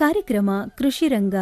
ಕಾರ್ಯಕ್ರಮ ಕೃಷಿ ರಂಗ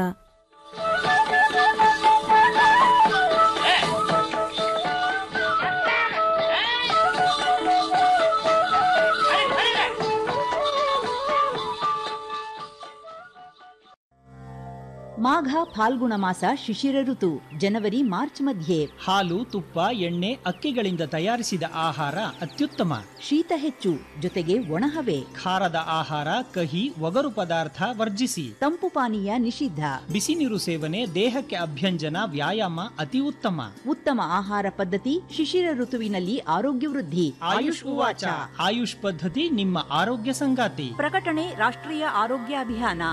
ಮಾಘ ಫಾಲ್ಗುಣ ಮಾಸ ಶಿಶಿರ ಋತು ಜನವರಿ ಮಾರ್ಚ್ ಮಧ್ಯೆ ಹಾಲು ತುಪ್ಪ ಎಣ್ಣೆ ಅಕ್ಕಿಗಳಿಂದ ತಯಾರಿಸಿದ ಆಹಾರ ಅತ್ಯುತ್ತಮ ಶೀತ ಹೆಚ್ಚು ಜೊತೆಗೆ ಒಣಹವೆ ಖಾರದ ಆಹಾರ ಕಹಿ ಒಗರು ಪದಾರ್ಥ ವರ್ಜಿಸಿ ತಂಪು ಪಾನೀಯ ನಿಷಿದ್ಧ ಬಿಸಿ ನೀರು ಸೇವನೆ ದೇಹಕ್ಕೆ ಅಭ್ಯಂಜನ ವ್ಯಾಯಾಮ ಅತಿ ಉತ್ತಮ ಉತ್ತಮ ಆಹಾರ ಪದ್ಧತಿ ಶಿಶಿರ ಋತುವಿನಲ್ಲಿ ಆರೋಗ್ಯ ವೃದ್ಧಿ ಆಯುಷ್ ಉವಾಚ ಆಯುಷ್ ಪದ್ಧತಿ ನಿಮ್ಮ ಆರೋಗ್ಯ ಸಂಗಾತಿ ಪ್ರಕಟಣೆ ರಾಷ್ಟ್ರೀಯ ಆರೋಗ್ಯ ಅಭಿಯಾನ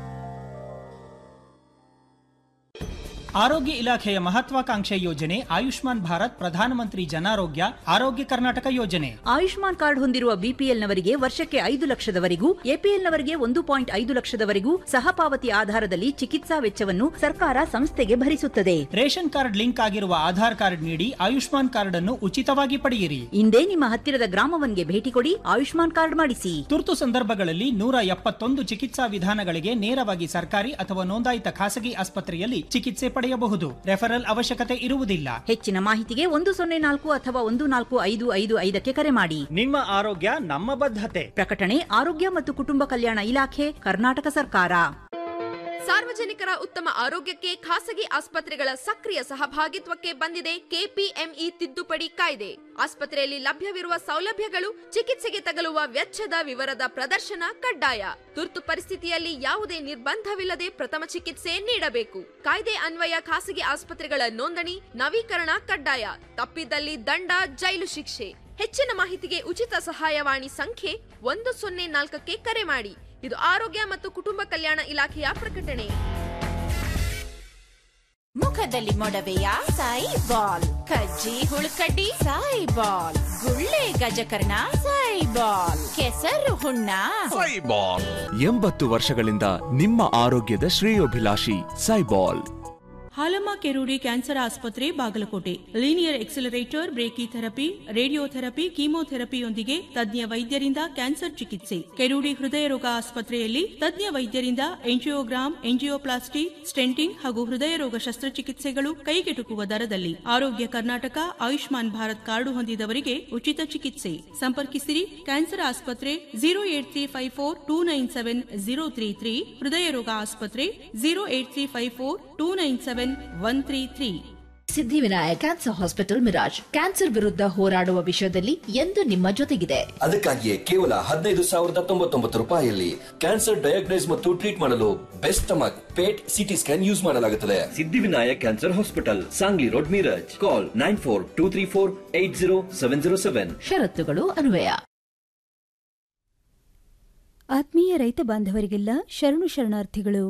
ಆರೋಗ್ಯ ಇಲಾಖೆಯ ಮಹತ್ವಾಕಾಂಕ್ಷೆ ಯೋಜನೆ ಆಯುಷ್ಮಾನ್ ಭಾರತ್ ಪ್ರಧಾನಮಂತ್ರಿ ಜನಾರೋಗ್ಯ ಆರೋಗ್ಯ ಕರ್ನಾಟಕ ಯೋಜನೆ ಆಯುಷ್ಮಾನ್ ಕಾರ್ಡ್ ಹೊಂದಿರುವ ಬಿಪಿಎಲ್ನವರಿಗೆ ವರ್ಷಕ್ಕೆ ಐದು ಲಕ್ಷದವರೆಗೂ ಎಪಿಎಲ್ನವರಿಗೆ ಒಂದು ಪಾಯಿಂಟ್ ಐದು ಲಕ್ಷದವರೆಗೂ ಸಹಪಾವತಿ ಆಧಾರದಲ್ಲಿ ಚಿಕಿತ್ಸಾ ವೆಚ್ಚವನ್ನು ಸರ್ಕಾರ ಸಂಸ್ಥೆಗೆ ಭರಿಸುತ್ತದೆ ರೇಷನ್ ಕಾರ್ಡ್ ಲಿಂಕ್ ಆಗಿರುವ ಆಧಾರ್ ಕಾರ್ಡ್ ನೀಡಿ ಆಯುಷ್ಮಾನ್ ಕಾರ್ಡ್ ಅನ್ನು ಉಚಿತವಾಗಿ ಪಡೆಯಿರಿ ಇಂದೇ ನಿಮ್ಮ ಹತ್ತಿರದ ಗ್ರಾಮವನ್ಗೆ ಭೇಟಿ ಕೊಡಿ ಆಯುಷ್ಮಾನ್ ಕಾರ್ಡ್ ಮಾಡಿಸಿ ತುರ್ತು ಸಂದರ್ಭಗಳಲ್ಲಿ ನೂರ ಎಪ್ಪತ್ತೊಂದು ಚಿಕಿತ್ಸಾ ವಿಧಾನಗಳಿಗೆ ನೇರವಾಗಿ ಸರ್ಕಾರಿ ಅಥವಾ ನೋಂದಾಯಿತ ಖಾಸಗಿ ಆಸ್ಪತ್ರೆಯಲ್ಲಿ ಚಿಕಿತ್ಸೆ ಪಡೆಯಬಹುದು ರೆಫರಲ್ ಅವಶ್ಯಕತೆ ಇರುವುದಿಲ್ಲ ಹೆಚ್ಚಿನ ಮಾಹಿತಿಗೆ ಒಂದು ಸೊನ್ನೆ ನಾಲ್ಕು ಅಥವಾ ಒಂದು ನಾಲ್ಕು ಐದು ಐದು ಐದಕ್ಕೆ ಕರೆ ಮಾಡಿ ನಿಮ್ಮ ಆರೋಗ್ಯ ನಮ್ಮ ಬದ್ಧತೆ ಪ್ರಕಟಣೆ ಆರೋಗ್ಯ ಮತ್ತು ಕುಟುಂಬ ಕಲ್ಯಾಣ ಇಲಾಖೆ ಕರ್ನಾಟಕ ಸರ್ಕಾರ ಸಾರ್ವಜನಿಕರ ಉತ್ತಮ ಆರೋಗ್ಯಕ್ಕೆ ಖಾಸಗಿ ಆಸ್ಪತ್ರೆಗಳ ಸಕ್ರಿಯ ಸಹಭಾಗಿತ್ವಕ್ಕೆ ಬಂದಿದೆ ಕೆಪಿಎಂಇ ತಿದ್ದುಪಡಿ ಕಾಯ್ದೆ ಆಸ್ಪತ್ರೆಯಲ್ಲಿ ಲಭ್ಯವಿರುವ ಸೌಲಭ್ಯಗಳು ಚಿಕಿತ್ಸೆಗೆ ತಗಲುವ ವೆಚ್ಚದ ವಿವರದ ಪ್ರದರ್ಶನ ಕಡ್ಡಾಯ ತುರ್ತು ಪರಿಸ್ಥಿತಿಯಲ್ಲಿ ಯಾವುದೇ ನಿರ್ಬಂಧವಿಲ್ಲದೆ ಪ್ರಥಮ ಚಿಕಿತ್ಸೆ ನೀಡಬೇಕು ಕಾಯ್ದೆ ಅನ್ವಯ ಖಾಸಗಿ ಆಸ್ಪತ್ರೆಗಳ ನೋಂದಣಿ ನವೀಕರಣ ಕಡ್ಡಾಯ ತಪ್ಪಿದಲ್ಲಿ ದಂಡ ಜೈಲು ಶಿಕ್ಷೆ ಹೆಚ್ಚಿನ ಮಾಹಿತಿಗೆ ಉಚಿತ ಸಹಾಯವಾಣಿ ಸಂಖ್ಯೆ ಒಂದು ಸೊನ್ನೆ ನಾಲ್ಕಕ್ಕೆ ಕರೆ ಮಾಡಿ ಇದು ಆರೋಗ್ಯ ಮತ್ತು ಕುಟುಂಬ ಕಲ್ಯಾಣ ಇಲಾಖೆಯ ಪ್ರಕಟಣೆ ಮುಖದಲ್ಲಿ ಮೊಡವೆಯ ಸಾಯಿ ಬಾಲ್ ಕಜ್ಜಿ ಹುಳುಕಡ್ಡಿ ಸಾಯಿ ಬಾಲ್ ಗುಳ್ಳೆ ಗಜಕರ್ಣ ಸಾಯಿ ಬಾಲ್ ಕೆಸರು ಹುಣ್ಣ ಸೈಬಾಲ್ ಎಂಬತ್ತು ವರ್ಷಗಳಿಂದ ನಿಮ್ಮ ಆರೋಗ್ಯದ ಶ್ರೇಯೋಭಿಲಾಷಿ ಸೈಬಾಲ್ ಹಾಲಮ್ಮ ಕೆರೂಡಿ ಕ್ಯಾನ್ಸರ್ ಆಸ್ಪತ್ರೆ Bagalkot linear accelerator brachy therapy radiotherapy ಕೀಮೋಥೆರಪಿಯೊಂದಿಗೆ ತಜ್ಞ ವೈದ್ಯರಿಂದ ಕ್ಯಾನ್ಸರ್ ಚಿಕಿತ್ಸೆ ಕೆರೂಡಿ ಹೃದಯ ರೋಗ ಆಸ್ಪತ್ರೆಯಲ್ಲಿ ತಜ್ಞ ವೈದ್ಯರಿಂದ ಎಂಜಿಯೋಗ್ರಾಮ್ ಎಂಜಿಯೋಪ್ಲಾಸ್ಟಿ ಸ್ಟೆಂಟಿಂಗ್ ಹಾಗೂ ಹೃದಯ ರೋಗ ಶಸ್ತ್ರಚಿಕಿತ್ಸೆಗಳು ಕೈಗೆಟುಕುವ ದರದಲ್ಲಿ ಆರೋಗ್ಯ ಕರ್ನಾಟಕ ಆಯುಷ್ಮಾನ್ ಭಾರತ್ ಕಾರ್ಡು ಹೊಂದಿದವರಿಗೆ ಉಚಿತ ಚಿಕಿತ್ಸೆ ಸಂಪರ್ಕಿಸಿರಿ ಕ್ಯಾನ್ಸರ್ ಆಸ್ಪತ್ರೆ zero eight three five four two nine seven zero three three ಹೃದಯ ರೋಗ ಆಸ್ಪತ್ರೆ zero eight three five four two nine seven one three three Siddhivinayak cancer hospital Miraj ಕ್ಯಾನ್ಸರ್ ವಿರುದ್ಧ ಹೋರಾಡುವ ವಿಷಯದಲ್ಲಿ ಎಂದು ನಿಮ್ಮ ಜೊತೆಗಿದೆ ಅದಕ್ಕಾಗಿಯೇ ಕೇವಲ ಹದಿನೈದು ಸಾವಿರದ ತೊಂಬತ್ತೊಂಬತ್ತು ರೂಪಾಯಿಯಲ್ಲಿ ಕ್ಯಾನ್ಸರ್ ಡಯಾಗ್ನೈಸ್ ಮತ್ತು ಟ್ರೀಟ್ ಮಾಡಲು best stomach PET CT scan use ಮಾಡಲಾಗುತ್ತದೆ Siddhivinayak cancer hospital Sangli road Miraj call nine four two three four eight zero seven zero seven ಷರತ್ತುಗಳು ಅನ್ವಯ ಆತ್ಮೀಯ ರೈತ ಬಾಂಧವರಿಗೆಲ್ಲ ಶರಣು ಶರಣಾರ್ಥಿಗಳು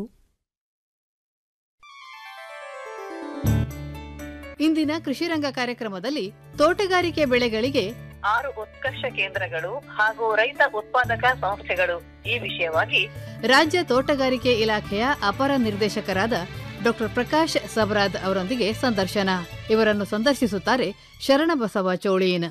ಇಂದಿನ ಕೃಷಿರಂಗ ಕಾರ್ಯಕ್ರಮದಲ್ಲಿ ತೋಟಗಾರಿಕೆ ಬೆಳೆಗಳಿಗೆ ಆರು ಉತ್ಕರ್ಷ ಕೇಂದ್ರಗಳು ಹಾಗೂ ರೈತ ಉತ್ಪಾದಕ ಸಂಸ್ಥೆಗಳು ಈ ವಿಷಯವಾಗಿ ರಾಜ್ಯ ತೋಟಗಾರಿಕೆ ಇಲಾಖೆಯ ಅಪರ ನಿರ್ದೇಶಕರಾದ ಡಾಕ್ಟರ್ ಪ್ರಕಾಶ್ ಸಬರಾದ್ ಅವರೊಂದಿಗೆ ಸಂದರ್ಶನ ಇವರನ್ನು ಸಂದರ್ಶಿಸುತ್ತಾರೆ ಶರಣಬಸವ ಚೋಳೀನ್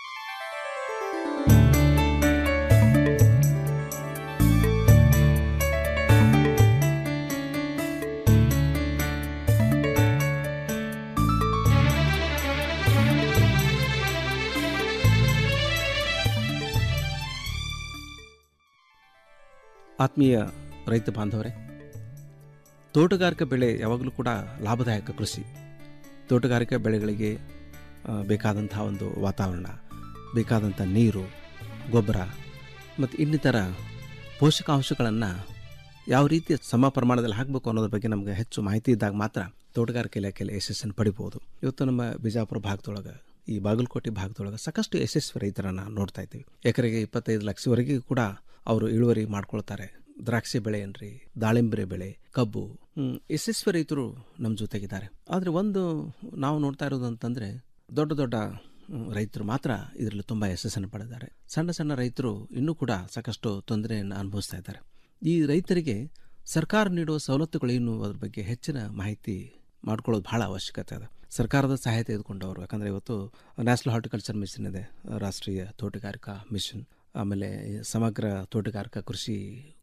ಆತ್ಮೀಯ ರೈತ ಬಾಂಧವರೇ ತೋಟಗಾರಿಕಾ ಬೆಳೆ ಯಾವಾಗಲೂ ಕೂಡ ಲಾಭದಾಯಕ ಕೃಷಿ ತೋಟಗಾರಿಕಾ ಬೆಳೆಗಳಿಗೆ ಆ, ಬೇಕಾದಂಥ ಒಂದು ವಾತಾವರಣ ಬೇಕಾದಂಥ ನೀರು ಗೊಬ್ಬರ ಮತ್ತು ಇನ್ನಿತರ ಪೋಷಕಾಂಶಗಳನ್ನು ಯಾವ ರೀತಿ ಸಮ ಪ್ರಮಾಣದಲ್ಲಿ ಹಾಕಬೇಕು ಅನ್ನೋದ್ರ ಬಗ್ಗೆ ನಮಗೆ ಹೆಚ್ಚು ಮಾಹಿತಿ ಇದ್ದಾಗ ಮಾತ್ರ ತೋಟಗಾರಿಕೆ ಇಲಾಖೆಯಲ್ಲಿ ಯಶಸ್ಸನ್ನು ಪಡಿಬೋದು ಇವತ್ತು ನಮ್ಮ ಬಿಜಾಪುರ ಭಾಗದೊಳಗೆ ಈ ಬಾಗಲಕೋಟೆ ಭಾಗದೊಳಗೆ ಸಾಕಷ್ಟು ಯಶಸ್ವಿ ರೈತರನ್ನು ನೋಡ್ತಾ ಇದ್ದೀವಿ ಎಕರೆಗೆ ಇಪ್ಪತ್ತೈದು ಲಕ್ಷವರೆಗೂ ಕೂಡ ಅವರು ಇಳುವರಿ ಮಾಡ್ಕೊಳ್ತಾರೆ ದ್ರಾಕ್ಷಿ ಬೆಳೆ ಏನ್ರಿ ದಾಳಿಂಬರೆ ಬೆಳೆ ಕಬ್ಬು ಹ್ಮ್, ಯಶಸ್ವಿ ರೈತರು ನಮ್ಮ ಜೊತೆಗಿದ್ದಾರೆ ಆದರೆ ಒಂದು ನಾವು ನೋಡ್ತಾ ಇರೋದು ಅಂತಂದರೆ ದೊಡ್ಡ ದೊಡ್ಡ ಹ್ಮ್, ರೈತರು ಮಾತ್ರ ಇದರಲ್ಲಿ ತುಂಬ ಯಶಸ್ಸನ್ನು ಪಡೆದಿದ್ದಾರೆ ಸಣ್ಣ ಸಣ್ಣ ರೈತರು ಇನ್ನೂ ಕೂಡ ಸಾಕಷ್ಟು ತೊಂದರೆಯನ್ನು ಅನುಭವಿಸ್ತಾ ಇದ್ದಾರೆ ಈ ರೈತರಿಗೆ ಸರ್ಕಾರ ನೀಡುವ ಸವಲತ್ತುಗಳೇನು ಅದ್ರ ಬಗ್ಗೆ ಹೆಚ್ಚಿನ ಮಾಹಿತಿ ಮಾಡ್ಕೊಳ್ಳೋದು ಬಹಳ ಅವಶ್ಯಕತೆ ಇದೆ ಸರ್ಕಾರದ ಸಹಾಯ ತೆಗೆದುಕೊಂಡವರು ಯಾಕಂದರೆ ಇವತ್ತು ನ್ಯಾಷನಲ್ ಹಾರ್ಟಿಕಲ್ಚರ್ ಮಿಷನ್ ಇದೆ ರಾಷ್ಟ್ರೀಯ ತೋಟಗಾರಿಕಾ ಮಿಷನ್ ಆಮೇಲೆ ಸಮಗ್ರ ತೋಟಗಾರಿಕಾ ಕೃಷಿ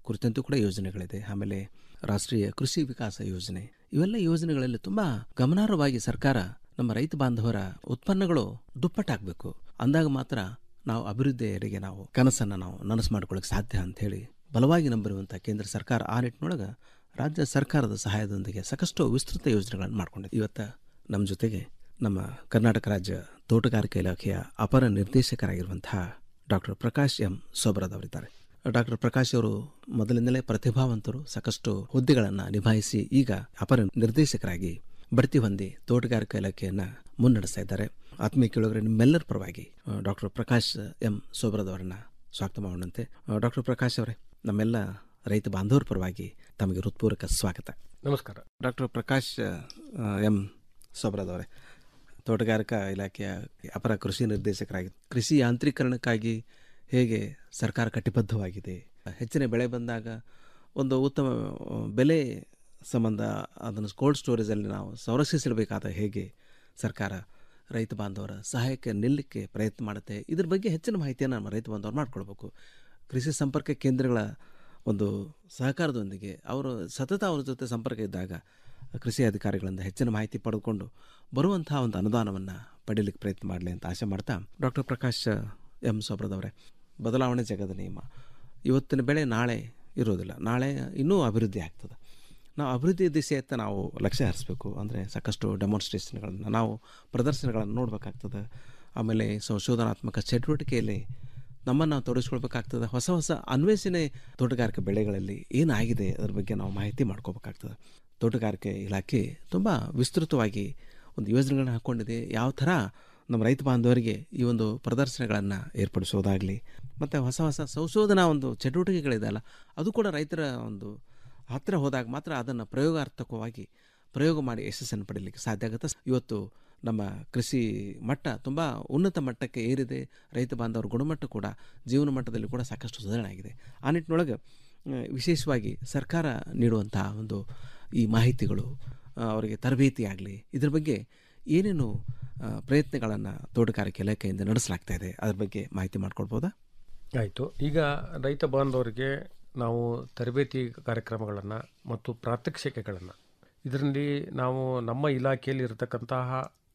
ಕುರಿತಂತೆ ಕೂಡ ಯೋಜನೆಗಳಿದೆ ಆಮೇಲೆ ರಾಷ್ಟ್ರೀಯ ಕೃಷಿ ವಿಕಾಸ ಯೋಜನೆ ಇವೆಲ್ಲ ಯೋಜನೆಗಳಲ್ಲಿ ತುಂಬ ಗಮನಾರ್ಹವಾಗಿ ಸರ್ಕಾರ ನಮ್ಮ ರೈತ ಬಾಂಧವರ ಉತ್ಪನ್ನಗಳು ದುಪ್ಪಟ್ಟಾಗಬೇಕು ಅಂದಾಗ ಮಾತ್ರ ನಾವು ಅಭಿವೃದ್ಧಿಯೆಡೆಗೆ ನಾವು ಕನಸನ್ನು ನಾವು ನನಸು ಮಾಡ್ಕೊಳ್ಳೋಕೆ ಸಾಧ್ಯ ಅಂತ ಹೇಳಿ ಬಲವಾಗಿ ನಂಬಿರುವಂಥ ಕೇಂದ್ರ ಸರ್ಕಾರ ಆ ನಿಟ್ಟಿನೊಳಗೆ ರಾಜ್ಯ ಸರ್ಕಾರದ ಸಹಾಯದೊಂದಿಗೆ ಸಾಕಷ್ಟು ವಿಸ್ತೃತ ಯೋಜನೆಗಳನ್ನು ಮಾಡಿಕೊಂಡಿದೆ ಇವತ್ತು ನಮ್ಮ ಜೊತೆಗೆ ನಮ್ಮ ಕರ್ನಾಟಕ ರಾಜ್ಯ ತೋಟಗಾರಿಕೆ ಇಲಾಖೆಯ ಅಪರ ನಿರ್ದೇಶಕರಾಗಿರುವಂತಹ ಡಾಕ್ಟರ್ ಪ್ರಕಾಶ್ ಎಂ ಸೋಬ್ರದ್ ಅವರಿದ್ದಾರೆ ಡಾಕ್ಟರ್ ಪ್ರಕಾಶ್ ಅವರು ಮೊದಲಿಂದಲೇ ಪ್ರತಿಭಾವಂತರು ಸಾಕಷ್ಟು ಹುದ್ದೆಗಳನ್ನು ನಿಭಾಯಿಸಿ ಈಗ ಅಪರ ನಿರ್ದೇಶಕರಾಗಿ ಬಡ್ತಿ ಹೊಂದಿ ತೋಟಗಾರಿಕಾ ಇಲಾಖೆಯನ್ನು ಮುನ್ನಡೆಸ್ತಾ ಇದ್ದಾರೆ ಆತ್ಮೀಯ ಕೇಳುಗರೆ ನಿಮ್ಮೆಲ್ಲರ ಪರವಾಗಿ ಡಾಕ್ಟರ್ ಪ್ರಕಾಶ್ ಎಂ ಸೋಬ್ರದ್ ಅವರನ್ನ ಸ್ವಾಗತ ಮಾಡೋಣಂತೆ ಡಾಕ್ಟರ್ ಪ್ರಕಾಶ್ ಅವರೇ ನಮ್ಮೆಲ್ಲ ರೈತ ಬಾಂಧವರ ಪರವಾಗಿ ತಮಗೆ ಹೃತ್ಪೂರ್ವಕ ಸ್ವಾಗತ ನಮಸ್ಕಾರ ಡಾಕ್ಟರ್ ಪ್ರಕಾಶ್ ಆ, ಎಂ ಸೋಬ್ರದ್ ಅವರೇ ತೋಟಗಾರಿಕಾ ಇಲಾಖೆಯ ಅಪರ ಕೃಷಿ ನಿರ್ದೇಶಕರಾಗಿ ಕೃಷಿ ಯಾಂತ್ರೀಕರಣಕ್ಕಾಗಿ ಹೇಗೆ ಸರ್ಕಾರ ಕಟಿಬದ್ಧವಾಗಿದೆ ಹೆಚ್ಚಿನ ಬೆಳೆ ಬಂದಾಗ ಒಂದು ಉತ್ತಮ ಆ, ಬೆಲೆ ಸಂಬಂಧ ಅದನ್ನು ಕೋಲ್ಡ್ ಸ್ಟೋರೇಜಲ್ಲಿ ನಾವು ಸಂರಕ್ಷಿಸಿಡಬೇಕಾದ ಹೇಗೆ ಸರ್ಕಾರ ರೈತ ಬಾಂಧವರ ಸಹಾಯಕ್ಕೆ ನಿಲ್ಲಕ್ಕೆ ಪ್ರಯತ್ನ ಮಾಡುತ್ತೆ ಇದ್ರ ಬಗ್ಗೆ ಹೆಚ್ಚಿನ ಮಾಹಿತಿಯನ್ನು ನಮ್ಮ ರೈತ ಬಾಂಧವರು ಮಾಡ್ಕೊಳ್ಬೇಕು ಕೃಷಿ ಸಂಪರ್ಕ ಕೇಂದ್ರಗಳ ಒಂದು ಸಹಕಾರದೊಂದಿಗೆ ಅವರು ಸತತ ಅವ್ರ ಜೊತೆ ಸಂಪರ್ಕ ಇದ್ದಾಗ ಕೃಷಿ ಅಧಿಕಾರಿಗಳಿಂದ ಹೆಚ್ಚಿನ ಮಾಹಿತಿ ಪಡೆದುಕೊಂಡು ಬರುವಂತಹ ಒಂದು ಅನುದಾನವನ್ನು ಪಡೀಲಿಕ್ಕೆ ಪ್ರಯತ್ನ ಮಾಡಲಿ ಅಂತ ಆಶೆ ಮಾಡ್ತಾ ಡಾಕ್ಟರ್ ಪ್ರಕಾಶ್ ಎಂ ಸೊಬ್ರದವರೇ ಬದಲಾವಣೆ ಜಗದ ನಿಯಮ ಇವತ್ತಿನ ಬೆಳೆ ನಾಳೆ ಇರೋದಿಲ್ಲ ನಾಳೆ ಇನ್ನೂ ಅಭಿವೃದ್ಧಿ ಆಗ್ತದೆ ನಾವು ಅಭಿವೃದ್ಧಿ ದಿಸೆಯತ್ತ ನಾವು ಲಕ್ಷ್ಯ ಹರಿಸಬೇಕು ಅಂದರೆ ಸಾಕಷ್ಟು ಡೆಮಾನ್ಸ್ಟ್ರೇಷನ್ಗಳನ್ನು ನಾವು ಪ್ರದರ್ಶನಗಳನ್ನು ನೋಡಬೇಕಾಗ್ತದೆ ಆಮೇಲೆ ಸಂಶೋಧನಾತ್ಮಕ ಚಟುವಟಿಕೆಯಲ್ಲಿ ನಮ್ಮನ್ನು ನಾವು ತೊಡಗಿಸ್ಕೊಳ್ಬೇಕಾಗ್ತದೆ ಹೊಸ ಹೊಸ ಅನ್ವೇಷಣೆ ತೋಟಗಾರಿಕೆ ಬೆಳೆಗಳಲ್ಲಿ ಏನಾಗಿದೆ ಅದರ ಬಗ್ಗೆ ನಾವು ಮಾಹಿತಿ ಮಾಡ್ಕೋಬೇಕಾಗ್ತದೆ ತೋಟಗಾರಿಕೆ ಇಲಾಖೆ ತುಂಬ ವಿಸ್ತೃತವಾಗಿ ಒಂದು ಯೋಜನೆಗಳನ್ನ ಹಾಕ್ಕೊಂಡಿದೆ ಯಾವ ಥರ ನಮ್ಮ ರೈತ ಬಾಂಧವರಿಗೆ ಈ ಒಂದು ಪ್ರದರ್ಶನಗಳನ್ನು ಏರ್ಪಡಿಸೋದಾಗಲಿ ಮತ್ತು ಹೊಸ ಹೊಸ ಸಂಶೋಧನಾ ಒಂದು ಚಟುವಟಿಕೆಗಳಿದೆ ಅಲ್ಲ ಅದು ಕೂಡ ರೈತರ ಒಂದು ಹತ್ತಿರ ಹೋದಾಗ ಮಾತ್ರ ಅದನ್ನು ಪ್ರಯೋಗಾರ್ಥಕವಾಗಿ ಪ್ರಯೋಗ ಮಾಡಿ ಯಶಸ್ಸನ್ನು ಪಡೀಲಿಕ್ಕೆ ಸಾಧ್ಯ ಆಗುತ್ತೆ ಇವತ್ತು ನಮ್ಮ ಕೃಷಿ ಮಟ್ಟ ತುಂಬ ಉನ್ನತ ಮಟ್ಟಕ್ಕೆ ಏರಿದೆ ರೈತ ಬಾಂಧವರ ಗುಣಮಟ್ಟ ಕೂಡ ಜೀವನ ಮಟ್ಟದಲ್ಲಿ ಕೂಡ ಸಾಕಷ್ಟು ಸುಧಾರಣೆ ಆಗಿದೆ ಆ ನಿಟ್ಟಿನೊಳಗೆ ಆ, ವಿಶೇಷವಾಗಿ ಸರ್ಕಾರ ನೀಡುವಂತಹ ಒಂದು ಈ ಮಾಹಿತಿಗಳು ಆ, ಅವರಿಗೆ ತರಬೇತಿ ಆಗಲಿ ಇದ್ರ ಬಗ್ಗೆ ಏನೇನು ಪ್ರಯತ್ನಗಳನ್ನು ತೋಟಗಾರಿಕೆ ಇಲಾಖೆಯಿಂದ ನಡೆಸಲಾಗ್ತಾ ಇದೆ ಅದ್ರ ಬಗ್ಗೆ ಮಾಹಿತಿ ಮಾಡ್ಕೊಳ್ಬೋದಾ ಆಯಿತು ಈಗ ರೈತ ಬಾಂಧವರಿಗೆ ನಾವು ತರಬೇತಿ ಕಾರ್ಯಕ್ರಮಗಳನ್ನು ಮತ್ತು ಪ್ರಾತ್ಯಕ್ಷಿಕೆಗಳನ್ನು ಇದರಲ್ಲಿ ನಾವು ನಮ್ಮ ಇಲಾಖೆಯಲ್ಲಿ ಇರತಕ್ಕಂತಹ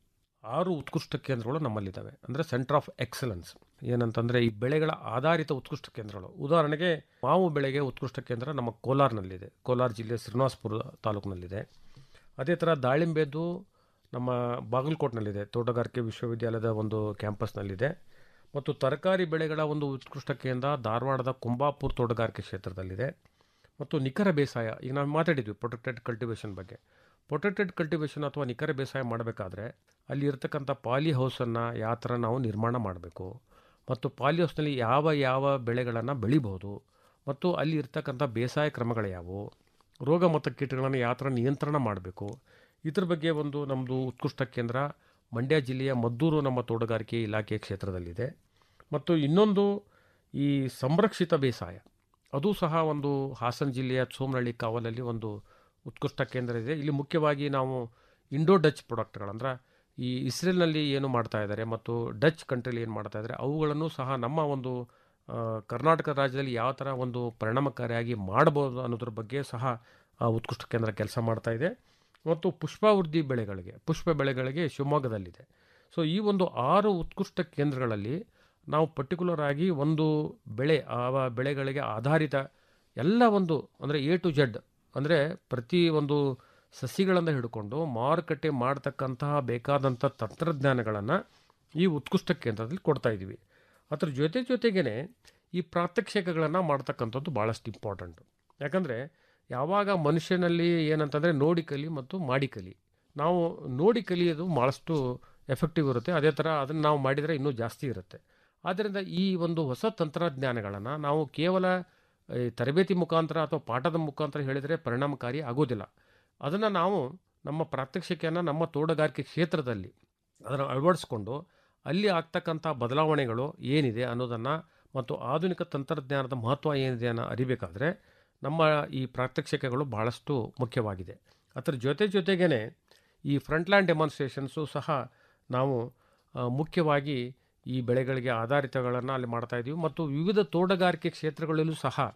ಆರು ಉತ್ಕೃಷ್ಟ ಕೇಂದ್ರಗಳು ನಮ್ಮಲ್ಲಿದ್ದಾವೆ ಅಂದರೆ ಸೆಂಟರ್ ಆಫ್ ಎಕ್ಸಲೆನ್ಸ್ ಏನಂತಂದರೆ ಈ ಬೆಳೆಗಳ ಆಧಾರಿತ ಉತ್ಕೃಷ್ಟ ಕೇಂದ್ರಗಳು ಉದಾಹರಣೆಗೆ ಮಾವು ಬೆಳೆಗೆ ಉತ್ಕೃಷ್ಟ ಕೇಂದ್ರ ನಮ್ಮ ಕೋಲಾರ್ನಲ್ಲಿದೆ ಕೋಲಾರ ಜಿಲ್ಲೆ ಶ್ರೀನಿವಾಸಪುರ ತಾಲೂಕಿನಲ್ಲಿದೆ ಅದೇ ಥರ ದಾಳಿಂಬೆದು ನಮ್ಮ ಬಾಗಲಕೋಟ್ನಲ್ಲಿದೆ ತೋಟಗಾರಿಕೆ ವಿಶ್ವವಿದ್ಯಾಲಯದ ಒಂದು ಕ್ಯಾಂಪಸ್ನಲ್ಲಿದೆ ಮತ್ತು ತರಕಾರಿ ಬೆಳೆಗಳ ಒಂದು ಉತ್ಕೃಷ್ಟ ಕೇಂದ್ರ ಧಾರವಾಡದ ಕುಂಬಾಪುರ ತೋಟಗಾರಿಕೆ ಕ್ಷೇತ್ರದಲ್ಲಿದೆ ಮತ್ತು ನಿಖರ ಬೇಸಾಯ ಈಗ ನಾವು ಮಾತಾಡಿದ್ವಿ ಪ್ರೊಟೆಕ್ಟೆಡ್ ಕಲ್ಟಿವೇಷನ್ ಬಗ್ಗೆ ಪ್ರೊಟೆಕ್ಟೆಡ್ ಕಲ್ಟಿವೇಷನ್ ಅಥವಾ ನಿಖರ ಬೇಸಾಯ ಮಾಡಬೇಕಾದ್ರೆ ಅಲ್ಲಿ ಇರ್ತಕ್ಕಂಥ ಪಾಲಿ ಹೌಸನ್ನು ಯಾವ ಥರ ನಾವು ನಿರ್ಮಾಣ ಮಾಡಬೇಕು ಮತ್ತು ಪಾಲಿ ಹೌಸ್ನಲ್ಲಿ ಯಾವ ಯಾವ ಬೆಳೆಗಳನ್ನು ಬೆಳಿಬೋದು ಮತ್ತು ಅಲ್ಲಿ ಇರ್ತಕ್ಕಂಥ ಬೇಸಾಯ ಕ್ರಮಗಳು ಯಾವುವು ರೋಗ ಮತ್ತು ಕೀಟಗಳನ್ನು ಯಾವ ಥರ ನಿಯಂತ್ರಣ ಮಾಡಬೇಕು ಇದ್ರ ಬಗ್ಗೆ ಒಂದು ನಮ್ಮದು ಉತ್ಕೃಷ್ಟ ಕೇಂದ್ರ ಮಂಡ್ಯ ಜಿಲ್ಲೆಯ ಮದ್ದೂರು ನಮ್ಮ ತೋಟಗಾರಿಕೆ ಇಲಾಖೆ ಕ್ಷೇತ್ರದಲ್ಲಿದೆ ಮತ್ತು ಇನ್ನೊಂದು ಈ ಸಂರಕ್ಷಿತ ಬೇಸಾಯ ಅದು ಸಹ ಒಂದು ಹಾಸನ ಜಿಲ್ಲೆಯ ಸೋಮನಹಳ್ಳಿ ಕಾವಲಲ್ಲಿ ಒಂದು ಉತ್ಕೃಷ್ಟ ಕೇಂದ್ರ ಇದೆ ಇಲ್ಲಿ ಮುಖ್ಯವಾಗಿ ನಾವು ಇಂಡೋ ಡಚ್ ಪ್ರಾಡಕ್ಟ್ಗಳಂದ್ರೆ ಈ ಇಸ್ರೇಲ್ನಲ್ಲಿ ಏನು ಮಾಡ್ತಾ ಇದ್ದಾರೆ ಮತ್ತು ಡಚ್ ಕಂಟ್ರಿಲಿ ಏನು ಮಾಡ್ತಾ ಇದ್ದಾರೆ ಅವುಗಳನ್ನು ಸಹ ನಮ್ಮ ಒಂದು ಆ, ಕರ್ನಾಟಕ ರಾಜ್ಯದಲ್ಲಿ ಯಾವ ಥರ ಒಂದು ಪರಿಣಾಮಕಾರಿಯಾಗಿ ಮಾಡ್ಬೋದು ಅನ್ನೋದ್ರ ಬಗ್ಗೆ ಸಹ ಆ ಉತ್ಕೃಷ್ಟ ಕೇಂದ್ರ ಕೆಲಸ ಮಾಡ್ತಾ ಇದೆ ಮತ್ತು ಪುಷ್ಪಾವೃದ್ಧಿ ಬೆಳೆಗಳಿಗೆ ಪುಷ್ಪ ಬೆಳೆಗಳಿಗೆ ಶಿವಮೊಗ್ಗದಲ್ಲಿದೆ ಸೊ ಈ ಒಂದು ಆರು ಉತ್ಕೃಷ್ಟ ಕೇಂದ್ರಗಳಲ್ಲಿ ನಾವು ಪರ್ಟಿಕ್ಯುಲರ್ ಆಗಿ ಒಂದು ಬೆಳೆ ಆ ಬೆಳೆಗಳಿಗೆ ಆಧಾರಿತ ಎಲ್ಲ ಒಂದು ಅಂದರೆ ಎ ಟು ಜೆಡ್ ಅಂದರೆ ಪ್ರತಿ ಒಂದು ಸಸಿಗಳನ್ನು ಹಿಡ್ಕೊಂಡು ಮಾರುಕಟ್ಟೆ ಮಾಡ್ತಕ್ಕಂತಹ ಬೇಕಾದಂಥ ತಂತ್ರಜ್ಞಾನಗಳನ್ನು ಈ ಉತ್ಕೃಷ್ಟ ಕೇಂದ್ರದಲ್ಲಿ ಕೊಡ್ತಾ ಇದ್ದೀವಿ ಅದ್ರ ಜೊತೆ ಜೊತೆಗೇ ಈ ಪ್ರಾತ್ಯಕ್ಷಿಕೆಗಳನ್ನು ಮಾಡ್ತಕ್ಕಂಥದ್ದು ಭಾಳಷ್ಟು ಇಂಪಾರ್ಟೆಂಟು ಯಾಕಂದರೆ ಯಾವಾಗ ಮನುಷ್ಯನಲ್ಲಿ ಏನಂತಂದರೆ ನೋಡಿ ಕಲಿ ಮತ್ತು ಮಾಡಿ ಕಲಿ ನಾವು ನೋಡಿ ಕಲಿಯೋದು ಭಾಳಷ್ಟು ಎಫೆಕ್ಟಿವ್ ಇರುತ್ತೆ ಅದೇ ಥರ ಅದನ್ನು ನಾವು ಮಾಡಿದರೆ ಇನ್ನೂ ಜಾಸ್ತಿ ಇರುತ್ತೆ ಆದ್ದರಿಂದ ಈ ಒಂದು ಹೊಸ ತಂತ್ರಜ್ಞಾನಗಳನ್ನು ನಾವು ಕೇವಲ ಈ ತರಬೇತಿ ಮುಖಾಂತರ ಅಥವಾ ಪಾಠದ ಮುಖಾಂತರ ಹೇಳಿದರೆ ಪರಿಣಾಮಕಾರಿ ಆಗೋದಿಲ್ಲ ಅದನ್ನು ನಾವು ನಮ್ಮ ಪ್ರಾತ್ಯಕ್ಷಿಕೆಯನ್ನು ನಮ್ಮ ತೋಟಗಾರಿಕೆ ಕ್ಷೇತ್ರದಲ್ಲಿ ಅದನ್ನು ಅಳವಡಿಸ್ಕೊಂಡು ಅಲ್ಲಿ ಆಗ್ತಕ್ಕಂಥ ಬದಲಾವಣೆಗಳು ಏನಿದೆ ಅನ್ನೋದನ್ನು ಮತ್ತು ಆಧುನಿಕ ತಂತ್ರಜ್ಞಾನದ ಮಹತ್ವ ಏನಿದೆ ಅನ್ನೋ ಅರಿಬೇಕಾದ್ರೆ ನಮ್ಮ ಈ ಪ್ರಾತ್ಯಕ್ಷಿಕೆಗಳು ಬಹಳಷ್ಟು ಮುಖ್ಯವಾಗಿದೆ ಅದರ ಜೊತೆ ಜೊತೆಗೇ ಈ ಫ್ರಂಟ್ಲ್ಯಾಂಡ್ ಡೆಮಾನ್ಸ್ಟ್ರೇಷನ್ಸು ಸಹ ನಾವು ಆ, ಮುಖ್ಯವಾಗಿ ಈ ಬೆಳೆಗಳಿಗೆ ಆಧಾರಿತಗಳನ್ನು ಅಲ್ಲಿ ಮಾಡ್ತಾ ಇದ್ದೀವಿ ಮತ್ತು ವಿವಿಧ ತೋಟಗಾರಿಕೆ ಕ್ಷೇತ್ರಗಳಲ್ಲೂ ಸಹ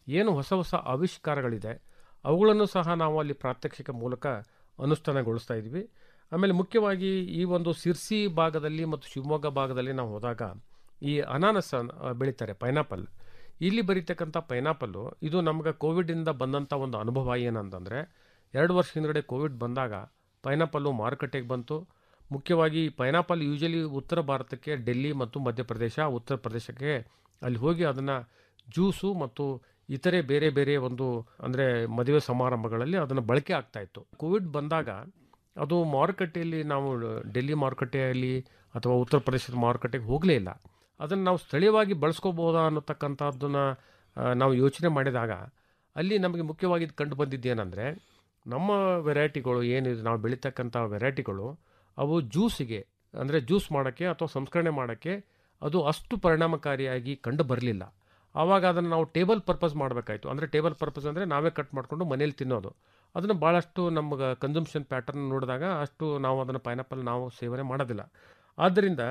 ಏನು ಹೊಸ ಹೊಸ ಆವಿಷ್ಕಾರಗಳಿದೆ ಅವುಗಳನ್ನು ಸಹ ನಾವು ಅಲ್ಲಿ ಪ್ರಾತ್ಯಕ್ಷಿಕ ಮೂಲಕ ಅನುಷ್ಠಾನಗೊಳಿಸ್ತಾ ಇದ್ವಿ ಆಮೇಲೆ ಮುಖ್ಯವಾಗಿ ಈ ಒಂದು ಸಿರ್ಸಿ ಭಾಗದಲ್ಲಿ ಮತ್ತು ಶಿವಮೊಗ್ಗ ಭಾಗದಲ್ಲಿ ನಾವು ಹೋದಾಗ ಈ ಅನಾನಸ್ ಅನ್ನ ಬೆಳೀತಾರೆ ಪೈನಾಪಲ್ ಇಲ್ಲಿ ಬರೀತಕ್ಕಂಥ ಪೈನಾಪಲ್ಲು ಇದು ನಮ್ಗೆ ಕೋವಿಡಿಂದ ಬಂದಂಥ ಒಂದು ಅನುಭವ ಏನಂತಂದರೆ ಎರಡು ವರ್ಷ ಹಿಂದ್ಗಡೆ ಕೋವಿಡ್ ಬಂದಾಗ ಪೈನಾಪಲ್ಲು ಮಾರುಕಟ್ಟೆಗೆ ಬಂತು ಮುಖ್ಯವಾಗಿ ಪೈನಾಪಲ್ ಯೂಶಲಿ ಉತ್ತರ ಭಾರತಕ್ಕೆ ಡೆಲ್ಲಿ ಮತ್ತು ಮಧ್ಯಪ್ರದೇಶ ಉತ್ತರ ಪ್ರದೇಶಕ್ಕೆ ಅಲ್ಲಿ ಹೋಗಿ ಅದನ್ನು ಜ್ಯೂಸು ಮತ್ತು ಇತರೆ ಬೇರೆ ಬೇರೆ ಒಂದು ಅಂದರೆ ಮದುವೆ ಸಮಾರಂಭಗಳಲ್ಲಿ ಅದನ್ನು ಬಳಕೆ ಆಗ್ತಾ ಇತ್ತು ಕೋವಿಡ್ ಬಂದಾಗ ಅದು ಮಾರುಕಟ್ಟೆಯಲ್ಲಿ ನಾವು ಡೆಲ್ಲಿ ಮಾರುಕಟ್ಟೆಯಲ್ಲಿ ಅಥವಾ ಉತ್ತರ ಪ್ರದೇಶದ ಮಾರುಕಟ್ಟೆಗೆ ಹೋಗಲೇ ಇಲ್ಲ ಅದನ್ನು ನಾವು ಸ್ಥಳೀಯವಾಗಿ ಬಳಸ್ಕೋಬೋದಾ ಅನ್ನತಕ್ಕಂಥದ್ದನ್ನು ನಾವು ಯೋಚನೆ ಮಾಡಿದಾಗ ಅಲ್ಲಿ ನಮಗೆ ಮುಖ್ಯವಾಗಿ ಕಂಡು ಬಂದಿದ್ದೇನೆಂದರೆ ನಮ್ಮ ವೆರೈಟಿಗಳು ಏನಿದೆ ನಾವು ಬೆಳೀತಕ್ಕಂಥ ವೆರೈಟಿಗಳು ಅವು ಜ್ಯೂಸಿಗೆ ಅಂದರೆ ಜ್ಯೂಸ್ ಮಾಡೋಕ್ಕೆ ಅಥವಾ ಸಂಸ್ಕರಣೆ ಮಾಡೋಕ್ಕೆ ಅದು ಅಷ್ಟು ಪರಿಣಾಮಕಾರಿಯಾಗಿ ಕಂಡು ಬರಲಿಲ್ಲ ಆವಾಗ ಅದನ್ನು ನಾವು ಟೇಬಲ್ ಪರ್ಪಸ್ ಮಾಡಬೇಕಾಯ್ತು ಅಂದರೆ ಟೇಬಲ್ ಪರ್ಪಸ್ ಅಂದರೆ ನಾವೇ ಕಟ್ ಮಾಡಿಕೊಂಡು ಮನೇಲಿ ತಿನ್ನೋದು ಅದನ್ನು ಭಾಳಷ್ಟು ನಮಗೆ ಕನ್ಸಂಪ್ಷನ್ ಪ್ಯಾಟರ್ನ್ ನೋಡಿದಾಗ ಅಷ್ಟು ನಾವು ಅದನ್ನು ಪೈನಾಪಲ್ ನಾವು ಸೇವನೆ ಮಾಡೋದಿಲ್ಲ ಆದ್ದರಿಂದ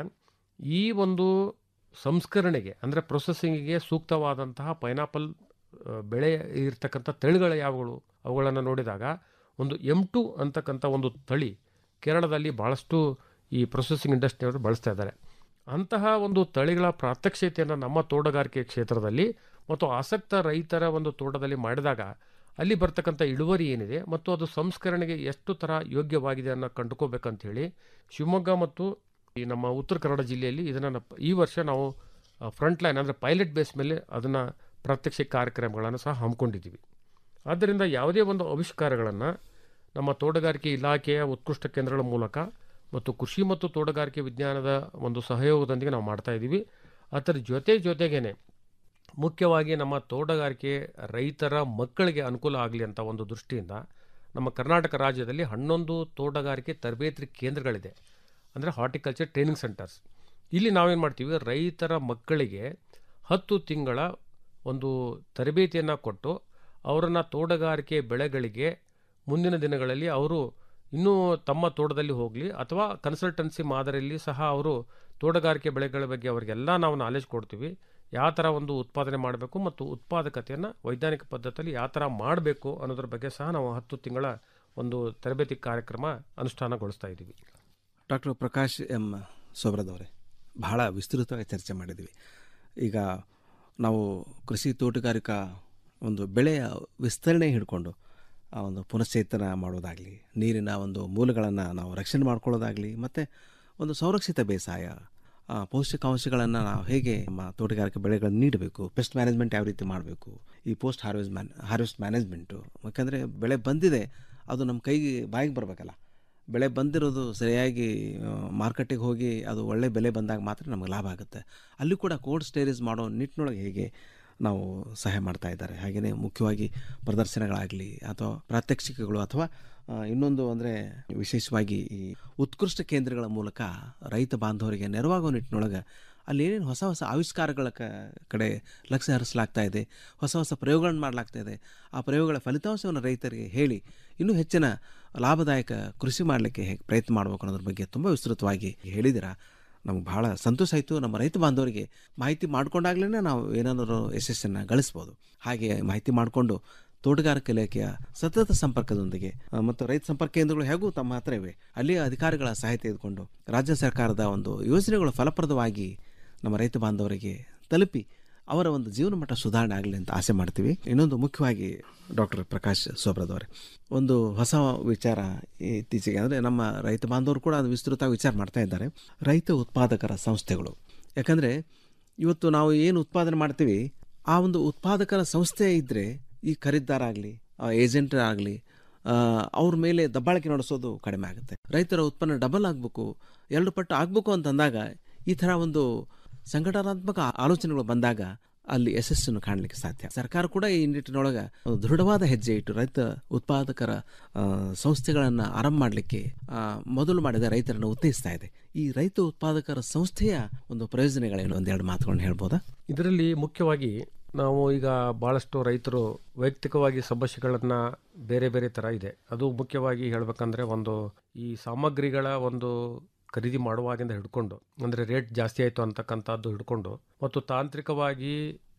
ಈ ಒಂದು ಸಂಸ್ಕರಣೆಗೆ ಅಂದರೆ ಪ್ರೊಸೆಸಿಂಗಿಗೆ ಸೂಕ್ತವಾದಂತಹ ಪೈನಾಪಲ್ ಆ, ಬೆಳೆ ಇರ್ತಕ್ಕಂಥ ತಳಿಗಳು ಯಾವುಗಳು ಅವುಗಳನ್ನು ನೋಡಿದಾಗ ಒಂದು ಎಮ್ ಟು ಅಂತಕ್ಕಂಥ ಒಂದು ತಳಿ ಕೇರಳದಲ್ಲಿ ಭಾಳಷ್ಟು ಈ ಪ್ರೊಸೆಸಿಂಗ್ ಇಂಡಸ್ಟ್ರಿಯವರು ಬಳಸ್ತಾ ಇದ್ದಾರೆ ಅಂತಹ ಒಂದು ತಳಿಗಳ ಪ್ರಾತ್ಯಕ್ಷಿತೆಯನ್ನು ನಮ್ಮ ತೋಟಗಾರಿಕೆ ಕ್ಷೇತ್ರದಲ್ಲಿ ಮತ್ತು ಆಸಕ್ತ ರೈತರ ಒಂದು ತೋಟದಲ್ಲಿ ಮಾಡಿದಾಗ ಅಲ್ಲಿ ಬರ್ತಕ್ಕಂಥ ಇಳುವರಿ ಏನಿದೆ ಮತ್ತು ಅದು ಸಂಸ್ಕರಣೆಗೆ ಎಷ್ಟು ಥರ ಯೋಗ್ಯವಾಗಿದೆ ಅನ್ನೋ ಕಂಡುಕೋಬೇಕಂತ ಹೇಳಿ ಶಿವಮೊಗ್ಗ ಮತ್ತು ಈ ನಮ್ಮ ಉತ್ತರ ಕನ್ನಡ ಜಿಲ್ಲೆಯಲ್ಲಿ ಇದನ್ನು ಈ ವರ್ಷ ನಾವು ಫ್ರಂಟ್ ಲೈನ್ ಅಂದರೆ ಪೈಲಟ್ ಬೇಸ್ ಮೇಲೆ ಅದನ್ನು ಪ್ರಾತ್ಯಕ್ಷಿಕ ಕಾರ್ಯಕ್ರಮಗಳನ್ನು ಸಹ ಹಮ್ಮಿಕೊಂಡಿದ್ದೀವಿ ಆದ್ದರಿಂದ ಯಾವುದೇ ಒಂದು ಆವಿಷ್ಕಾರಗಳನ್ನು ನಮ್ಮ ತೋಟಗಾರಿಕೆ ಇಲಾಖೆಯ ಉತ್ಕೃಷ್ಟ ಕೇಂದ್ರಗಳ ಮೂಲಕ ಮತ್ತು ಕೃಷಿ ಮತ್ತು ತೋಟಗಾರಿಕೆ ವಿಜ್ಞಾನದ ಒಂದು ಸಹಯೋಗದೊಂದಿಗೆ ನಾವು ಮಾಡ್ತಾ ಇದ್ದೀವಿ ಅದರ ಜೊತೆ ಜೊತೆಗೇನೆ ಮುಖ್ಯವಾಗಿ ನಮ್ಮ ತೋಟಗಾರಿಕೆ ರೈತರ ಮಕ್ಕಳಿಗೆ ಅನುಕೂಲ ಆಗಲಿ ಅಂತ ಒಂದು ದೃಷ್ಟಿಯಿಂದ ನಮ್ಮ ಕರ್ನಾಟಕ ರಾಜ್ಯದಲ್ಲಿ ಹನ್ನೊಂದು ತೋಟಗಾರಿಕೆ ತರಬೇತಿ ಕೇಂದ್ರಗಳಿದೆ ಅಂದರೆ ಹಾರ್ಟಿಕಲ್ಚರ್ ಟ್ರೈನಿಂಗ್ ಸೆಂಟರ್ಸ್ ಇಲ್ಲಿ ನಾವೇನು ಮಾಡ್ತೀವಿ ರೈತರ ಮಕ್ಕಳಿಗೆ ಹತ್ತು ತಿಂಗಳ ಒಂದು ತರಬೇತಿಯನ್ನು ಕೊಟ್ಟು ಅವರನ್ನು ತೋಟಗಾರಿಕೆ ಬೆಳೆಗಳಿಗೆ ಮುಂದಿನ ದಿನಗಳಲ್ಲಿ ಅವರು ಇನ್ನೂ ತಮ್ಮ ತೋಟದಲ್ಲಿ ಹೋಗಲಿ ಅಥವಾ ಕನ್ಸಲ್ಟೆನ್ಸಿ ಮಾದರಿಯಲ್ಲಿ ಸಹ ಅವರು ತೋಟಗಾರಿಕೆ ಬೆಳೆಗಳ ಬಗ್ಗೆ ಅವರಿಗೆಲ್ಲ ನಾವು ನಾಲೆಜ್ ಕೊಡ್ತೀವಿ ಯಾವ ಥರ ಒಂದು ಉತ್ಪಾದನೆ ಮಾಡಬೇಕು ಮತ್ತು ಉತ್ಪಾದಕತೆಯನ್ನು ವೈಜ್ಞಾನಿಕ ಪದ್ಧತಿಯಲ್ಲಿ ಯಾವ ಥರ ಮಾಡಬೇಕು ಅನ್ನೋದ್ರ ಬಗ್ಗೆ ಸಹ ನಾವು ಹತ್ತು ತಿಂಗಳ ಒಂದು ತರಬೇತಿ ಕಾರ್ಯಕ್ರಮ ಅನುಷ್ಠಾನಗೊಳಿಸ್ತಾ ಇದ್ದೀವಿ ಡಾಕ್ಟರ್ ಪ್ರಕಾಶ್ ಎಂ ಸೋಬ್ರದವರೇ ಬಹಳ ವಿಸ್ತೃತವಾಗಿ ಚರ್ಚೆ ಮಾಡಿದ್ದೀವಿ ಈಗ ನಾವು ಕೃಷಿ ತೋಟಗಾರಿಕಾ ಒಂದು ಬೆಳೆಯ ವಿಸ್ತರಣೆ ಹಿಡ್ಕೊಂಡು ಆ ಒಂದು ಪುನಶ್ಚೇತನ ಮಾಡೋದಾಗಲಿ ನೀರಿನ ಒಂದು ಮೂಲಗಳನ್ನು ನಾವು ರಕ್ಷಣೆ ಮಾಡ್ಕೊಳ್ಳೋದಾಗಲಿ ಮತ್ತು ಒಂದು ಸಂರಕ್ಷಿತ ಬೇಸಾಯ ಆ, ಪೌಷ್ಟಿಕಾಂಶಗಳನ್ನು ನಾವು ಹೇಗೆ ನಮ್ಮ ತೋಟಗಾರಿಕೆ ಬೆಳೆಗಳನ್ನು ನೀಡಬೇಕು ಪೆಸ್ಟ್ ಮ್ಯಾನೇಜ್ಮೆಂಟ್ ಯಾವ ರೀತಿ ಮಾಡಬೇಕು ಈ post harvest man harvest management ಯಾಕಂದರೆ ಬೆಳೆ ಬಂದಿದೆ ಅದು ನಮ್ಮ ಕೈಗೆ ಬಾಯಿಗೆ ಬರಬೇಕಲ್ಲ ಬೆಳೆ ಬಂದಿರೋದು ಸರಿಯಾಗಿ ಮಾರ್ಕೆಟಿಗೆ ಹೋಗಿ ಅದು ಒಳ್ಳೆ ಬೆಲೆ ಬಂದಾಗ ಮಾತ್ರ ನಮಗೆ ಲಾಭ ಆಗುತ್ತೆ ಅಲ್ಲಿ ಕೂಡ ಕೋಲ್ಡ್ ಸ್ಟೋರೇಜ್ ಮಾಡೋ ನಿಟ್ಟಿನೊಳಗೆ ಹೇಗೆ ನಾವು ಸಹಾಯ ಮಾಡ್ತಾ ಇದ್ದಾರೆ ಹಾಗೆಯೇ ಮುಖ್ಯವಾಗಿ ಪ್ರದರ್ಶನಗಳಾಗಲಿ ಅಥವಾ ಪ್ರಾತ್ಯಕ್ಷಿಕೆಗಳು ಅಥವಾ ಆ, ಇನ್ನೊಂದು ಅಂದರೆ ವಿಶೇಷವಾಗಿ ಈ ಉತ್ಕೃಷ್ಟ ಕೇಂದ್ರಗಳ ಮೂಲಕ ರೈತ ಬಾಂಧವರಿಗೆ ನೆರವಾಗೋ ನಿಟ್ಟಿನೊಳಗೆ ಅಲ್ಲಿ ಏನೇನು ಹೊಸ ಹೊಸ ಆವಿಷ್ಕಾರಗಳ ಕ ಕಡೆ ಲಕ್ಷ್ಯ ಹರಿಸಲಾಗ್ತಾ ಇದೆ ಹೊಸ ಹೊಸ ಪ್ರಯೋಗಗಳನ್ನು ಮಾಡಲಾಗ್ತಾ ಇದೆ ಆ ಪ್ರಯೋಗಗಳ ಫಲಿತಾಂಶವನ್ನು ರೈತರಿಗೆ ಹೇಳಿ ಇನ್ನೂ ಹೆಚ್ಚಿನ ಲಾಭದಾಯಕ ಕೃಷಿ ಮಾಡಲಿಕ್ಕೆ ಹೇಗೆ ಪ್ರಯತ್ನ ಮಾಡಬೇಕು ಅನ್ನೋದ್ರ ಬಗ್ಗೆ ತುಂಬ ವಿಸ್ತೃತವಾಗಿ ಹೇಳಿದ್ದೀರಾ ನಮ್ಗೆ ಭಾಳ ಸಂತೋಷ ಆಯಿತು ನಮ್ಮ ರೈತ ಬಾಂಧವರಿಗೆ ಮಾಹಿತಿ ಮಾಡ್ಕೊಂಡಾಗ್ಲೇ ನಾವು ಏನಾದರೂ ಯಶಸ್ಸನ್ನು ಗಳಿಸ್ಬೋದು ಹಾಗೆ ಮಾಹಿತಿ ಮಾಡಿಕೊಂಡು ತೋಟಗಾರಿಕೆ ಇಲಾಖೆಯ ಸತತ ಸಂಪರ್ಕದೊಂದಿಗೆ ಆ, ಮತ್ತು ರೈತ ಸಂಪರ್ಕ ಕೇಂದ್ರಗಳು ಹೇಗೂ ತಮ್ಮ ಹತ್ರ ಇವೆ ಅಲ್ಲಿಯ ಅಧಿಕಾರಿಗಳ ಸಹಾಯ ತೆಗೆದುಕೊಂಡು ರಾಜ್ಯ ಸರ್ಕಾರದ ಒಂದು ಯೋಜನೆಗಳು ಫಲಪ್ರದವಾಗಿ ನಮ್ಮ ರೈತ ಬಾಂಧವರಿಗೆ ತಲುಪಿ ಅವರ ಒಂದು ಜೀವನ ಮಟ್ಟ ಸುಧಾರಣೆ ಆಗಲಿ ಅಂತ ಆಸೆ ಮಾಡ್ತೀವಿ ಇನ್ನೊಂದು ಮುಖ್ಯವಾಗಿ ಡಾಕ್ಟರ್ ಪ್ರಕಾಶ್ ಸೋಬ್ರದವರೇ ಒಂದು ಹೊಸ ವಿಚಾರ ಇತ್ತೀಚೆಗೆ ಅಂದರೆ ನಮ್ಮ ರೈತ ಬಾಂಧವರು ಕೂಡ ಅದು ವಿಸ್ತೃತವಾಗಿ ವಿಚಾರ ಮಾಡ್ತಾ ಇದ್ದಾರೆ ರೈತ ಉತ್ಪಾದಕರ ಸಂಸ್ಥೆಗಳು ಯಾಕಂದರೆ ಇವತ್ತು ನಾವು ಏನು ಉತ್ಪಾದನೆ ಮಾಡ್ತೀವಿ ಆ ಒಂದು ಉತ್ಪಾದಕರ ಸಂಸ್ಥೆ ಇದ್ದರೆ ಈ ಖರೀದಾರ ಆಗಲಿ ಏಜೆಂಟ್ ಆಗಲಿ ಅವ್ರ ಮೇಲೆ ದಬ್ಬಾಳಿಕೆ ನಡೆಸೋದು ಕಡಿಮೆ ಆಗುತ್ತೆ ರೈತರ ಉತ್ಪನ್ನ ಡಬಲ್ ಆಗಬೇಕು ಎರಡು ಪಟ್ಟು ಆಗಬೇಕು ಅಂತಂದಾಗ ಈ ಥರ ಒಂದು ಸಂಘಟನಾತ್ಮಕ ಆಲೋಚನೆಗಳು ಬಂದಾಗ ಅಲ್ಲಿ ಯಶಸ್ಸನ್ನು ಕಾಣಲಿಕ್ಕೆ ಸಾಧ್ಯ ಸರ್ಕಾರ ಕೂಡ ಈ ನಿಟ್ಟಿನೊಳಗೆ ಒಂದು ದೃಢವಾದ ಹೆಜ್ಜೆ ಇಟ್ಟು ರೈತ ಉತ್ಪಾದಕರ ಆ, ಸಂಸ್ಥೆಗಳನ್ನು ಆರಂಭ ಮಾಡಲಿಕ್ಕೆ ಮೊದಲು ಮಾಡಿದ ರೈತರನ್ನು ಉತ್ತೇಜಿಸ್ತಾ ಇದೆ ಈ ರೈತ ಉತ್ಪಾದಕರ ಸಂಸ್ಥೆಯ ಒಂದು ಪ್ರಯೋಜನಗಳೇನು ಒಂದೆರಡು ಮಾತುಗಳನ್ನು ಹೇಳ್ಬೋದಾ ಇದರಲ್ಲಿ ಮುಖ್ಯವಾಗಿ ನಾವು ಈಗ ಭಾಳಷ್ಟು ರೈತರು ವೈಯಕ್ತಿಕವಾಗಿ ಸಮಸ್ಯೆಗಳನ್ನು ಬೇರೆ ಬೇರೆ ಥರ ಇದೆ ಅದು ಮುಖ್ಯವಾಗಿ ಹೇಳಬೇಕಂದ್ರೆ ಒಂದು ಈ ಸಾಮಗ್ರಿಗಳ ಒಂದು ಖರೀದಿ ಮಾಡುವಾಗಿಂದ ಹಿಡ್ಕೊಂಡು ಅಂದರೆ ರೇಟ್ ಜಾಸ್ತಿ ಆಯಿತು ಅಂತಕ್ಕಂಥದ್ದು ಹಿಡ್ಕೊಂಡು ಮತ್ತು ತಾಂತ್ರಿಕವಾಗಿ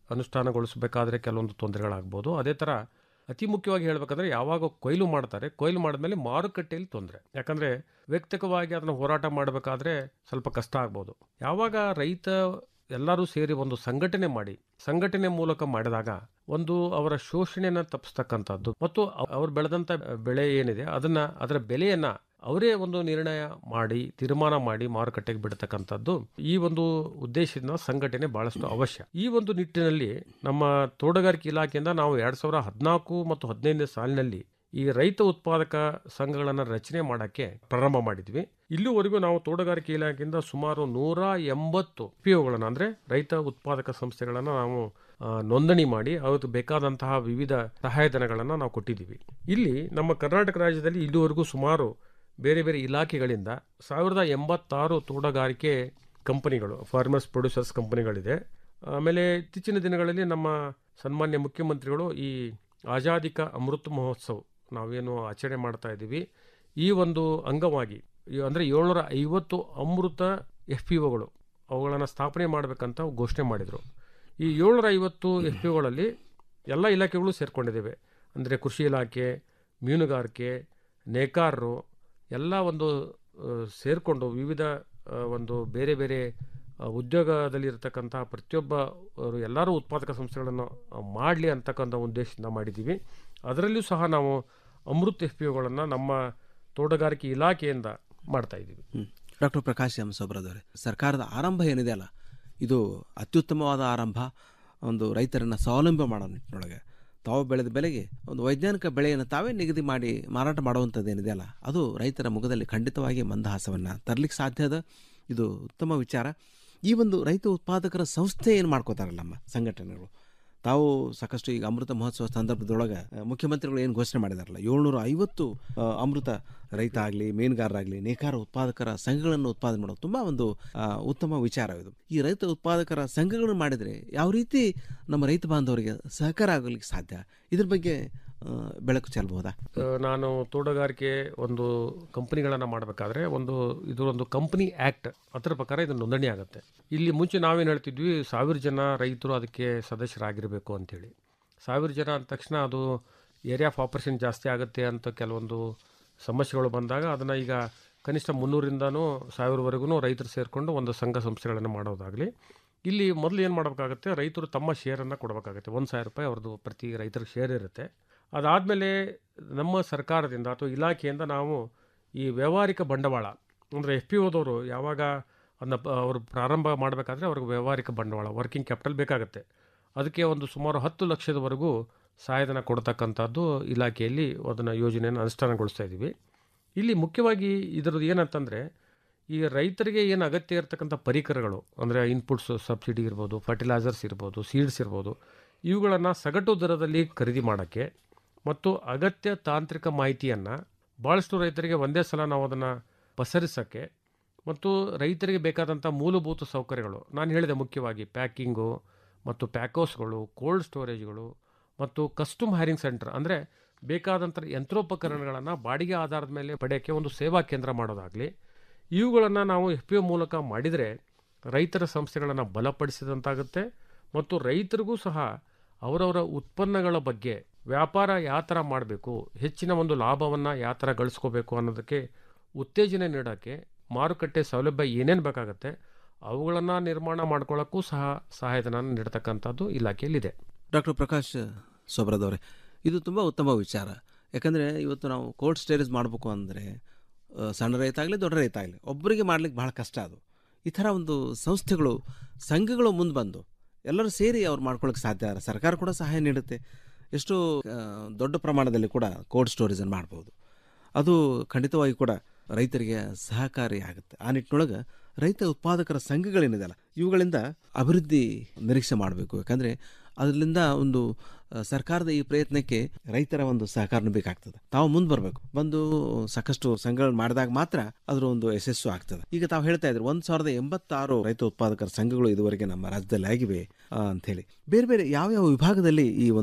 ಅನುಷ್ಠಾನಗೊಳಿಸಬೇಕಾದ್ರೆ ಕೆಲವೊಂದು ತೊಂದರೆಗಳಾಗ್ಬೋದು ಅದೇ ಥರ ಅತಿ ಮುಖ್ಯವಾಗಿ ಹೇಳಬೇಕಂದ್ರೆ ಯಾವಾಗ ಕೊಯ್ಲು ಮಾಡ್ತಾರೆ ಕೊಯ್ಲು ಮಾಡಿದ್ಮೇಲೆ ಮಾರುಕಟ್ಟೆಯಲ್ಲಿ ತೊಂದರೆ ಯಾಕಂದರೆ ವೈಯಕ್ತಿಕವಾಗಿ ಅದನ್ನು ಹೋರಾಟ ಮಾಡಬೇಕಾದ್ರೆ ಸ್ವಲ್ಪ ಕಷ್ಟ ಆಗ್ಬೋದು ಯಾವಾಗ ರೈತ ಎಲ್ಲರೂ ಸೇರಿ ಒಂದು ಸಂಘಟನೆ ಮಾಡಿ ಸಂಘಟನೆ ಮೂಲಕ ಮಾಡಿದಾಗ ಒಂದು ಅವರ ಶೋಷಣೆಯನ್ನು ತಪ್ಪಿಸ್ತಕ್ಕಂಥದ್ದು ಮತ್ತು ಅವ್- ಅವ್ರು ಬೆಳೆದಂಥ ಬೆಳೆ ಏನಿದೆ ಅದನ್ನ ಅದರ ಬೆಲೆಯನ್ನ ಅವರೇ ಒಂದು ನಿರ್ಣಯ ಮಾಡಿ ತೀರ್ಮಾನ ಮಾಡಿ ಮಾರುಕಟ್ಟೆಗೆ ಬಿಡ್ತಕ್ಕಂಥದ್ದು ಈ ಒಂದು ಉದ್ದೇಶದಿಂದ ಸಂಘಟನೆ ಬಹಳಷ್ಟು ಅವಶ್ಯ ಈ ಒಂದು ನಿಟ್ಟಿನಲ್ಲಿ ನಮ್ಮ ತೋಟಗಾರಿಕೆ ಇಲಾಖೆಯಿಂದ ನಾವು ಎರಡ್ ಸಾವಿರ ಹದಿನಾಲ್ಕು ಮತ್ತು ಹದಿನೈದನೇ ಸಾಲಿನಲ್ಲಿ ಈ ರೈತ ಉತ್ಪಾದಕ ಸಂಘಗಳನ್ನು ರಚನೆ ಮಾಡೋಕ್ಕೆ ಪ್ರಾರಂಭ ಮಾಡಿದ್ವಿ ಇಲ್ಲಿವರೆಗೂ ನಾವು ತೋಟಗಾರಿಕೆ ಇಲಾಖೆಯಿಂದ ಸುಮಾರು ನೂರ ಎಂಬತ್ತು ಪಿ ಒಗಳನ್ನು ಅಂದರೆ ರೈತ ಉತ್ಪಾದಕ ಸಂಸ್ಥೆಗಳನ್ನು ನಾವು ಆ, ನೋಂದಣಿ ಮಾಡಿ ಅವತ್ತು ಬೇಕಾದಂತಹ ವಿವಿಧ ಸಹಾಯಧನಗಳನ್ನು ನಾವು ಕೊಟ್ಟಿದ್ದೀವಿ ಇಲ್ಲಿ ನಮ್ಮ ಕರ್ನಾಟಕ ರಾಜ್ಯದಲ್ಲಿ ಇಲ್ಲಿವರೆಗೂ ಸುಮಾರು ಬೇರೆ ಬೇರೆ ಇಲಾಖೆಗಳಿಂದ ಸಾವಿರದ ಎಂಬತ್ತಾರು ತೋಟಗಾರಿಕೆ ಕಂಪನಿಗಳು ಫಾರ್ಮರ್ಸ್ ಪ್ರೊಡ್ಯೂಸರ್ಸ್ ಕಂಪನಿಗಳಿದೆ ಆಮೇಲೆ ಇತ್ತೀಚಿನ ದಿನಗಳಲ್ಲಿ ನಮ್ಮ ಸನ್ಮಾನ್ಯ ಮುಖ್ಯಮಂತ್ರಿಗಳು ಈ ಆಜಾದಿಕ ಅಮೃತ ಮಹೋತ್ಸವ್ ನಾವೇನು ಆಚರಣೆ ಮಾಡ್ತಾ ಇದ್ದೀವಿ ಈ ಒಂದು ಅಂಗವಾಗಿ ಈ ಅಂದರೆ ಏಳ್ನೂರ ಐವತ್ತು ಅಮೃತ ಎಫ್ ಪಿ ಒಗಳು ಅವುಗಳನ್ನು ಸ್ಥಾಪನೆ ಮಾಡಬೇಕಂತ ಘೋಷಣೆ ಮಾಡಿದರು ಈ ಏಳ್ನೂರ ಐವತ್ತು ಎಫ್ ಪಿ ಒಗಳಲ್ಲಿ ಎಲ್ಲ ಇಲಾಖೆಗಳು ಸೇರ್ಕೊಂಡಿದ್ದೇವೆ ಅಂದರೆ ಕೃಷಿ ಇಲಾಖೆ ಮೀನುಗಾರಿಕೆ ನೇಕಾರರು ಎಲ್ಲ ಒಂದು ಸೇರಿಕೊಂಡು ವಿವಿಧ ಆ, ಒಂದು ಬೇರೆ ಬೇರೆ ಆ, ಉದ್ಯೋಗದಲ್ಲಿರ್ತಕ್ಕಂಥ ಪ್ರತಿಯೊಬ್ಬ ಅವರು ಎಲ್ಲರೂ ಉತ್ಪಾದಕ ಸಂಸ್ಥೆಗಳನ್ನು ಮಾಡಲಿ ಅಂತಕ್ಕಂಥ ಉದ್ದೇಶದಿಂದ ಮಾಡಿದ್ದೀವಿ ಅದರಲ್ಲಿಯೂ ಸಹ ನಾವು ಅಮೃತ್ ಎಫ್ ಪಿ ಒಗಳನ್ನು ನಮ್ಮ ತೋಟಗಾರಿಕೆ ಇಲಾಖೆಯಿಂದ ಮಾಡ್ತಾ ಇದ್ದೀವಿ ಡಾಕ್ಟರ್ ಪ್ರಕಾಶ್ ಎಂ ಸೊಬ್ರದವರೇ ಸರ್ಕಾರದ ಆರಂಭ ಏನಿದೆ ಅಲ್ಲ ಇದು ಅತ್ಯುತ್ತಮವಾದ ಆರಂಭ ಒಂದು ರೈತರನ್ನು ಸ್ವಾವಲಂಬಿ ಮಾಡೋ ನಿಟ್ಟಿನೊಳಗೆ ತಾವು ಬೆಳೆದ ಬೆಲೆಗೆ ಒಂದು ವೈಜ್ಞಾನಿಕ ಬೆಳೆಯನ್ನು ತಾವೇ ನಿಗದಿ ಮಾಡಿ ಮಾರಾಟ ಮಾಡುವಂಥದ್ದು ಏನಿದೆ ಅಲ್ಲ ಅದು ರೈತರ ಮುಖದಲ್ಲಿ ಖಂಡಿತವಾಗಿ ಮಂದಹಾಸವನ್ನು ತರಲಿಕ್ಕೆ ಸಾಧ್ಯ ಅದ ಇದು ಉತ್ತಮ ವಿಚಾರ ಈ ಒಂದು ರೈತ ಉತ್ಪಾದಕರ ಸಂಸ್ಥೆ ಏನು ಮಾಡ್ಕೋತಾರಲ್ಲ ನಮ್ಮ ಸಂಘಟನೆಗಳು ತಾವು ಸಾಕಷ್ಟು ಈಗ ಅಮೃತ ಮಹೋತ್ಸವ ಸಂದರ್ಭದೊಳಗೆ ಆ, ಮುಖ್ಯಮಂತ್ರಿಗಳು ಏನು ಘೋಷಣೆ ಮಾಡಿದಾರಲ್ಲ ಏಳ್ನೂರ ಐವತ್ತು ಆ, ಅಮೃತ ರೈತ ಆಗಲಿ ಮೀನುಗಾರರಾಗಲಿ ನೇಕಾರ ಉತ್ಪಾದಕರ ಸಂಘಗಳನ್ನು ಉತ್ಪಾದನೆ ಮಾಡೋದು ತುಂಬ ಒಂದು ಆ, ಉತ್ತಮ ವಿಚಾರವಿದು ಈ ರೈತ ಉತ್ಪಾದಕರ ಸಂಘಗಳನ್ನು ಮಾಡಿದರೆ ಯಾವ ರೀತಿ ನಮ್ಮ ರೈತ ಬಾಂಧವರಿಗೆ ಸಹಕಾರ ಆಗಲಿಕ್ಕೆ ಸಾಧ್ಯ ಇದ್ರ ಬಗ್ಗೆ ಆ, ಬೆಳಕು ಚೆಲ್ಬಹುದಾ ಆ, ನಾನು ತೋಟಗಾರಿಕೆ ಒಂದು ಕಂಪನಿಗಳನ್ನು ಮಾಡಬೇಕಾದ್ರೆ ಒಂದು ಇದು ಒಂದು ಕಂಪನಿ ಆ್ಯಕ್ಟ್ ಅದರ ಪ್ರಕಾರ ಇದು ನೋಂದಣಿ ಆಗುತ್ತೆ ಇಲ್ಲಿ ಮುಂಚೆ ನಾವೇನು ಹೇಳ್ತಿದ್ವಿ ಸಾವಿರ ಜನ ರೈತರು ಅದಕ್ಕೆ ಸದಸ್ಯರಾಗಿರಬೇಕು ಅಂತೇಳಿ ಸಾವಿರ ಜನ ಅಂದ ತಕ್ಷಣ ಅದು ಏರಿಯಾ ಆಫ್ ಆಪರೇಷನ್ ಜಾಸ್ತಿ ಆಗುತ್ತೆ ಅಂತ ಕೆಲವೊಂದು ಸಮಸ್ಯೆಗಳು ಬಂದಾಗ ಅದನ್ನು ಈಗ ಕನಿಷ್ಠ ಮುನ್ನೂರಿಂದನೂ ಸಾವಿರವರೆಗೂ ರೈತರು ಸೇರಿಕೊಂಡು ಒಂದು ಸಂಘ ಸಂಸ್ಥೆಗಳನ್ನು ಮಾಡೋದಾಗಲಿ ಇಲ್ಲಿ ಮೊದಲು ಏನು ಮಾಡಬೇಕಾಗುತ್ತೆ ರೈತರು ತಮ್ಮ ಶೇರನ್ನು ಕೊಡಬೇಕಾಗುತ್ತೆ ಒಂದು ಸಾವಿರ ರೂಪಾಯಿ ಅವ್ರದ್ದು ಪ್ರತಿ ರೈತರ ಶೇರ್ ಇರುತ್ತೆ ಅದಾದಮೇಲೆ ನಮ್ಮ ಸರ್ಕಾರದಿಂದ ಅಥವಾ ಇಲಾಖೆಯಿಂದ ನಾವು ಈ ವ್ಯಾವಹಾರಿಕ ಬಂಡವಾಳ ಅಂದರೆ ಎಫ್ ಪಿ ಓದವರು ಯಾವಾಗ ಅದನ್ನ ಪ- ಅವರು ಪ್ರಾರಂಭ ಮಾಡಬೇಕಾದ್ರೆ ಅವ್ರಿಗೆ ವ್ಯಾವಹಾರಿಕ ಬಂಡವಾಳ ವರ್ಕಿಂಗ್ ಕ್ಯಾಪಿಟಲ್ ಬೇಕಾಗುತ್ತೆ ಅದಕ್ಕೆ ಒಂದು ಸುಮಾರು ಹತ್ತು ಲಕ್ಷದವರೆಗೂ ಸಹಾಯಧನ ಕೊಡ್ತಕ್ಕಂಥದ್ದು ಇಲಾಖೆಯಲ್ಲಿ ಅದನ್ನು ಯೋಜನೆಯನ್ನು ಅನುಷ್ಠಾನಗೊಳಿಸ್ತಾ ಇದ್ದೀವಿ ಇಲ್ಲಿ ಮುಖ್ಯವಾಗಿ ಇದರದ್ದು ಏನಂತಂದರೆ ಈ ರೈತರಿಗೆ ಏನು ಅಗತ್ಯ ಇರತಕ್ಕಂಥ ಪರಿಕರಗಳು ಅಂದರೆ ಇನ್ಪುಟ್ಸ್ ಸಬ್ಸಿಡಿ ಇರ್ಬೋದು ಫರ್ಟಿಲೈಸರ್ಸ್ ಇರ್ಬೋದು ಸೀಡ್ಸ್ ಇರ್ಬೋದು ಇವುಗಳನ್ನು ಸಗಟು ದರದಲ್ಲಿ ಖರೀದಿ ಮಾಡೋಕ್ಕೆ ಮತ್ತು ಅಗತ್ಯ ತಾಂತ್ರಿಕ ಮಾಹಿತಿಯನ್ನು ಭಾಳಷ್ಟು ರೈತರಿಗೆ ಒಂದೇ ಸಲ ನಾವು ಅದನ್ನು ಪಸರಿಸೋಕ್ಕೆ ಮತ್ತು ರೈತರಿಗೆ ಬೇಕಾದಂಥ ಮೂಲಭೂತ ಸೌಕರ್ಯಗಳು ನಾನು ಹೇಳಿದೆ ಮುಖ್ಯವಾಗಿ ಪ್ಯಾಕಿಂಗು ಮತ್ತು ಪ್ಯಾಕೋಸ್ಗಳು ಕೋಲ್ಡ್ ಸ್ಟೋರೇಜ್ಗಳು ಮತ್ತು ಕಸ್ಟಮ್ ಹೈರಿಂಗ್ ಸೆಂಟರ್ ಅಂದರೆ ಬೇಕಾದಂಥ ಯಂತ್ರೋಪಕರಣಗಳನ್ನು ಬಾಡಿಗೆ ಆಧಾರದ ಮೇಲೆ ಪಡೆಯೋಕ್ಕೆ ಒಂದು ಸೇವಾ ಕೇಂದ್ರ ಮಾಡೋದಾಗಲಿ ಇವುಗಳನ್ನು ನಾವು ಎಫ್ ಪಿ ಒ ಮೂಲಕ ಮಾಡಿದರೆ ರೈತರ ಸಂಸ್ಥೆಗಳನ್ನು ಬಲಪಡಿಸಿದಂತಾಗುತ್ತೆ ಮತ್ತು ರೈತರಿಗೂ ಸಹ ಅವರವರ ಉತ್ಪನ್ನಗಳ ಬಗ್ಗೆ ವ್ಯಾಪಾರ ಯಾವ ಥರ ಮಾಡಬೇಕು ಹೆಚ್ಚಿನ ಒಂದು ಲಾಭವನ್ನು ಯಾವ ಥರ ಗಳಿಸ್ಕೋಬೇಕು ಅನ್ನೋದಕ್ಕೆ ಉತ್ತೇಜನ ನೀಡೋಕ್ಕೆ ಮಾರುಕಟ್ಟೆ ಸೌಲಭ್ಯ ಏನೇನು ಬೇಕಾಗುತ್ತೆ ಅವುಗಳನ್ನು ನಿರ್ಮಾಣ ಮಾಡ್ಕೊಳ್ಳೋಕ್ಕೂ ಸಹ ಸಹಾಯಧನ ನೀಡತಕ್ಕಂಥದ್ದು ಇಲಾಖೆಯಲ್ಲಿದೆ ಡಾಕ್ಟರ್ ಪ್ರಕಾಶ್ ಸೊಬ್ರದವರೇ ಇದು ತುಂಬ ಉತ್ತಮ ವಿಚಾರ ಯಾಕಂದರೆ ಇವತ್ತು ನಾವು ಕೋಲ್ಡ್ ಸ್ಟೋರೇಜ್ ಮಾಡಬೇಕು ಅಂದರೆ ಆ, ಸಣ್ಣ ರೈತ ಆಗಲಿ ದೊಡ್ಡ ರೈತ ಆಗಲಿ ಒಬ್ಬರಿಗೆ ಮಾಡ್ಲಿಕ್ಕೆ ಭಾಳ ಕಷ್ಟ ಅದು ಈ ಥರ ಒಂದು ಸಂಸ್ಥೆಗಳು ಸಂಘಗಳು ಮುಂದೆ ಬಂದು ಎಲ್ಲರೂ ಸೇರಿ ಅವ್ರು ಮಾಡ್ಕೊಳ್ಳೋಕೆ ಸಾಧ್ಯ ಸರ್ಕಾರ ಕೂಡ ಸಹಾಯ ನೀಡುತ್ತೆ ಎಷ್ಟೋ ಆ, ದೊಡ್ಡ ಪ್ರಮಾಣದಲ್ಲಿ ಕೂಡ ಕೋಲ್ಡ್ ಸ್ಟೋರೇಜನ್ನು ಮಾಡ್ಬೋದು ಅದು ಖಂಡಿತವಾಗಿ ಕೂಡ ರೈತರಿಗೆ ಸಹಕಾರಿ ಆಗುತ್ತೆ ಆ ನಿಟ್ಟಿನೊಳಗೆ ರೈತ ಉತ್ಪಾದಕರ ಸಂಘಗಳೇನಿದೆಯಲ್ಲ ಇವುಗಳಿಂದ ಅಭಿವೃದ್ಧಿ ನಿರೀಕ್ಷೆ ಮಾಡಬೇಕು ಯಾಕಂದರೆ ಅದರಿಂದ ಒಂದು ಆ, ಸರ್ಕಾರದ ಈ ಪ್ರಯತ್ನಕ್ಕೆ ರೈತರ ಒಂದು ಸಹಕಾರನೂ ಬೇಕಾಗ್ತದೆ ತಾವು ಮುಂದೆ ಬರಬೇಕು ಬಂದು ಸಾಕಷ್ಟು ಸಂಘಗಳು ಮಾಡಿದಾಗ ಮಾತ್ರ ಅದರ ಒಂದು ಯಶಸ್ಸು ಆಗ್ತದೆ ಈಗ ತಾವು ಹೇಳ್ತಾ ಇದ್ರು ಒಂದು ಸಾವಿರದ ಎಂಬತ್ತಾರು ರೈತ ಉತ್ಪಾದಕರ ಸಂಘಗಳು ಇದುವರೆಗೆ ನಮ್ಮ ರಾಜ್ಯದಲ್ಲಿ ಆಗಿವೆ ಆ, ಅಂಥೇಳಿ ಬೇರೆ ಬೇರೆ ಯಾವ್ಯಾವ ವಿಭಾಗದಲ್ಲಿ ಈ ಒಂದು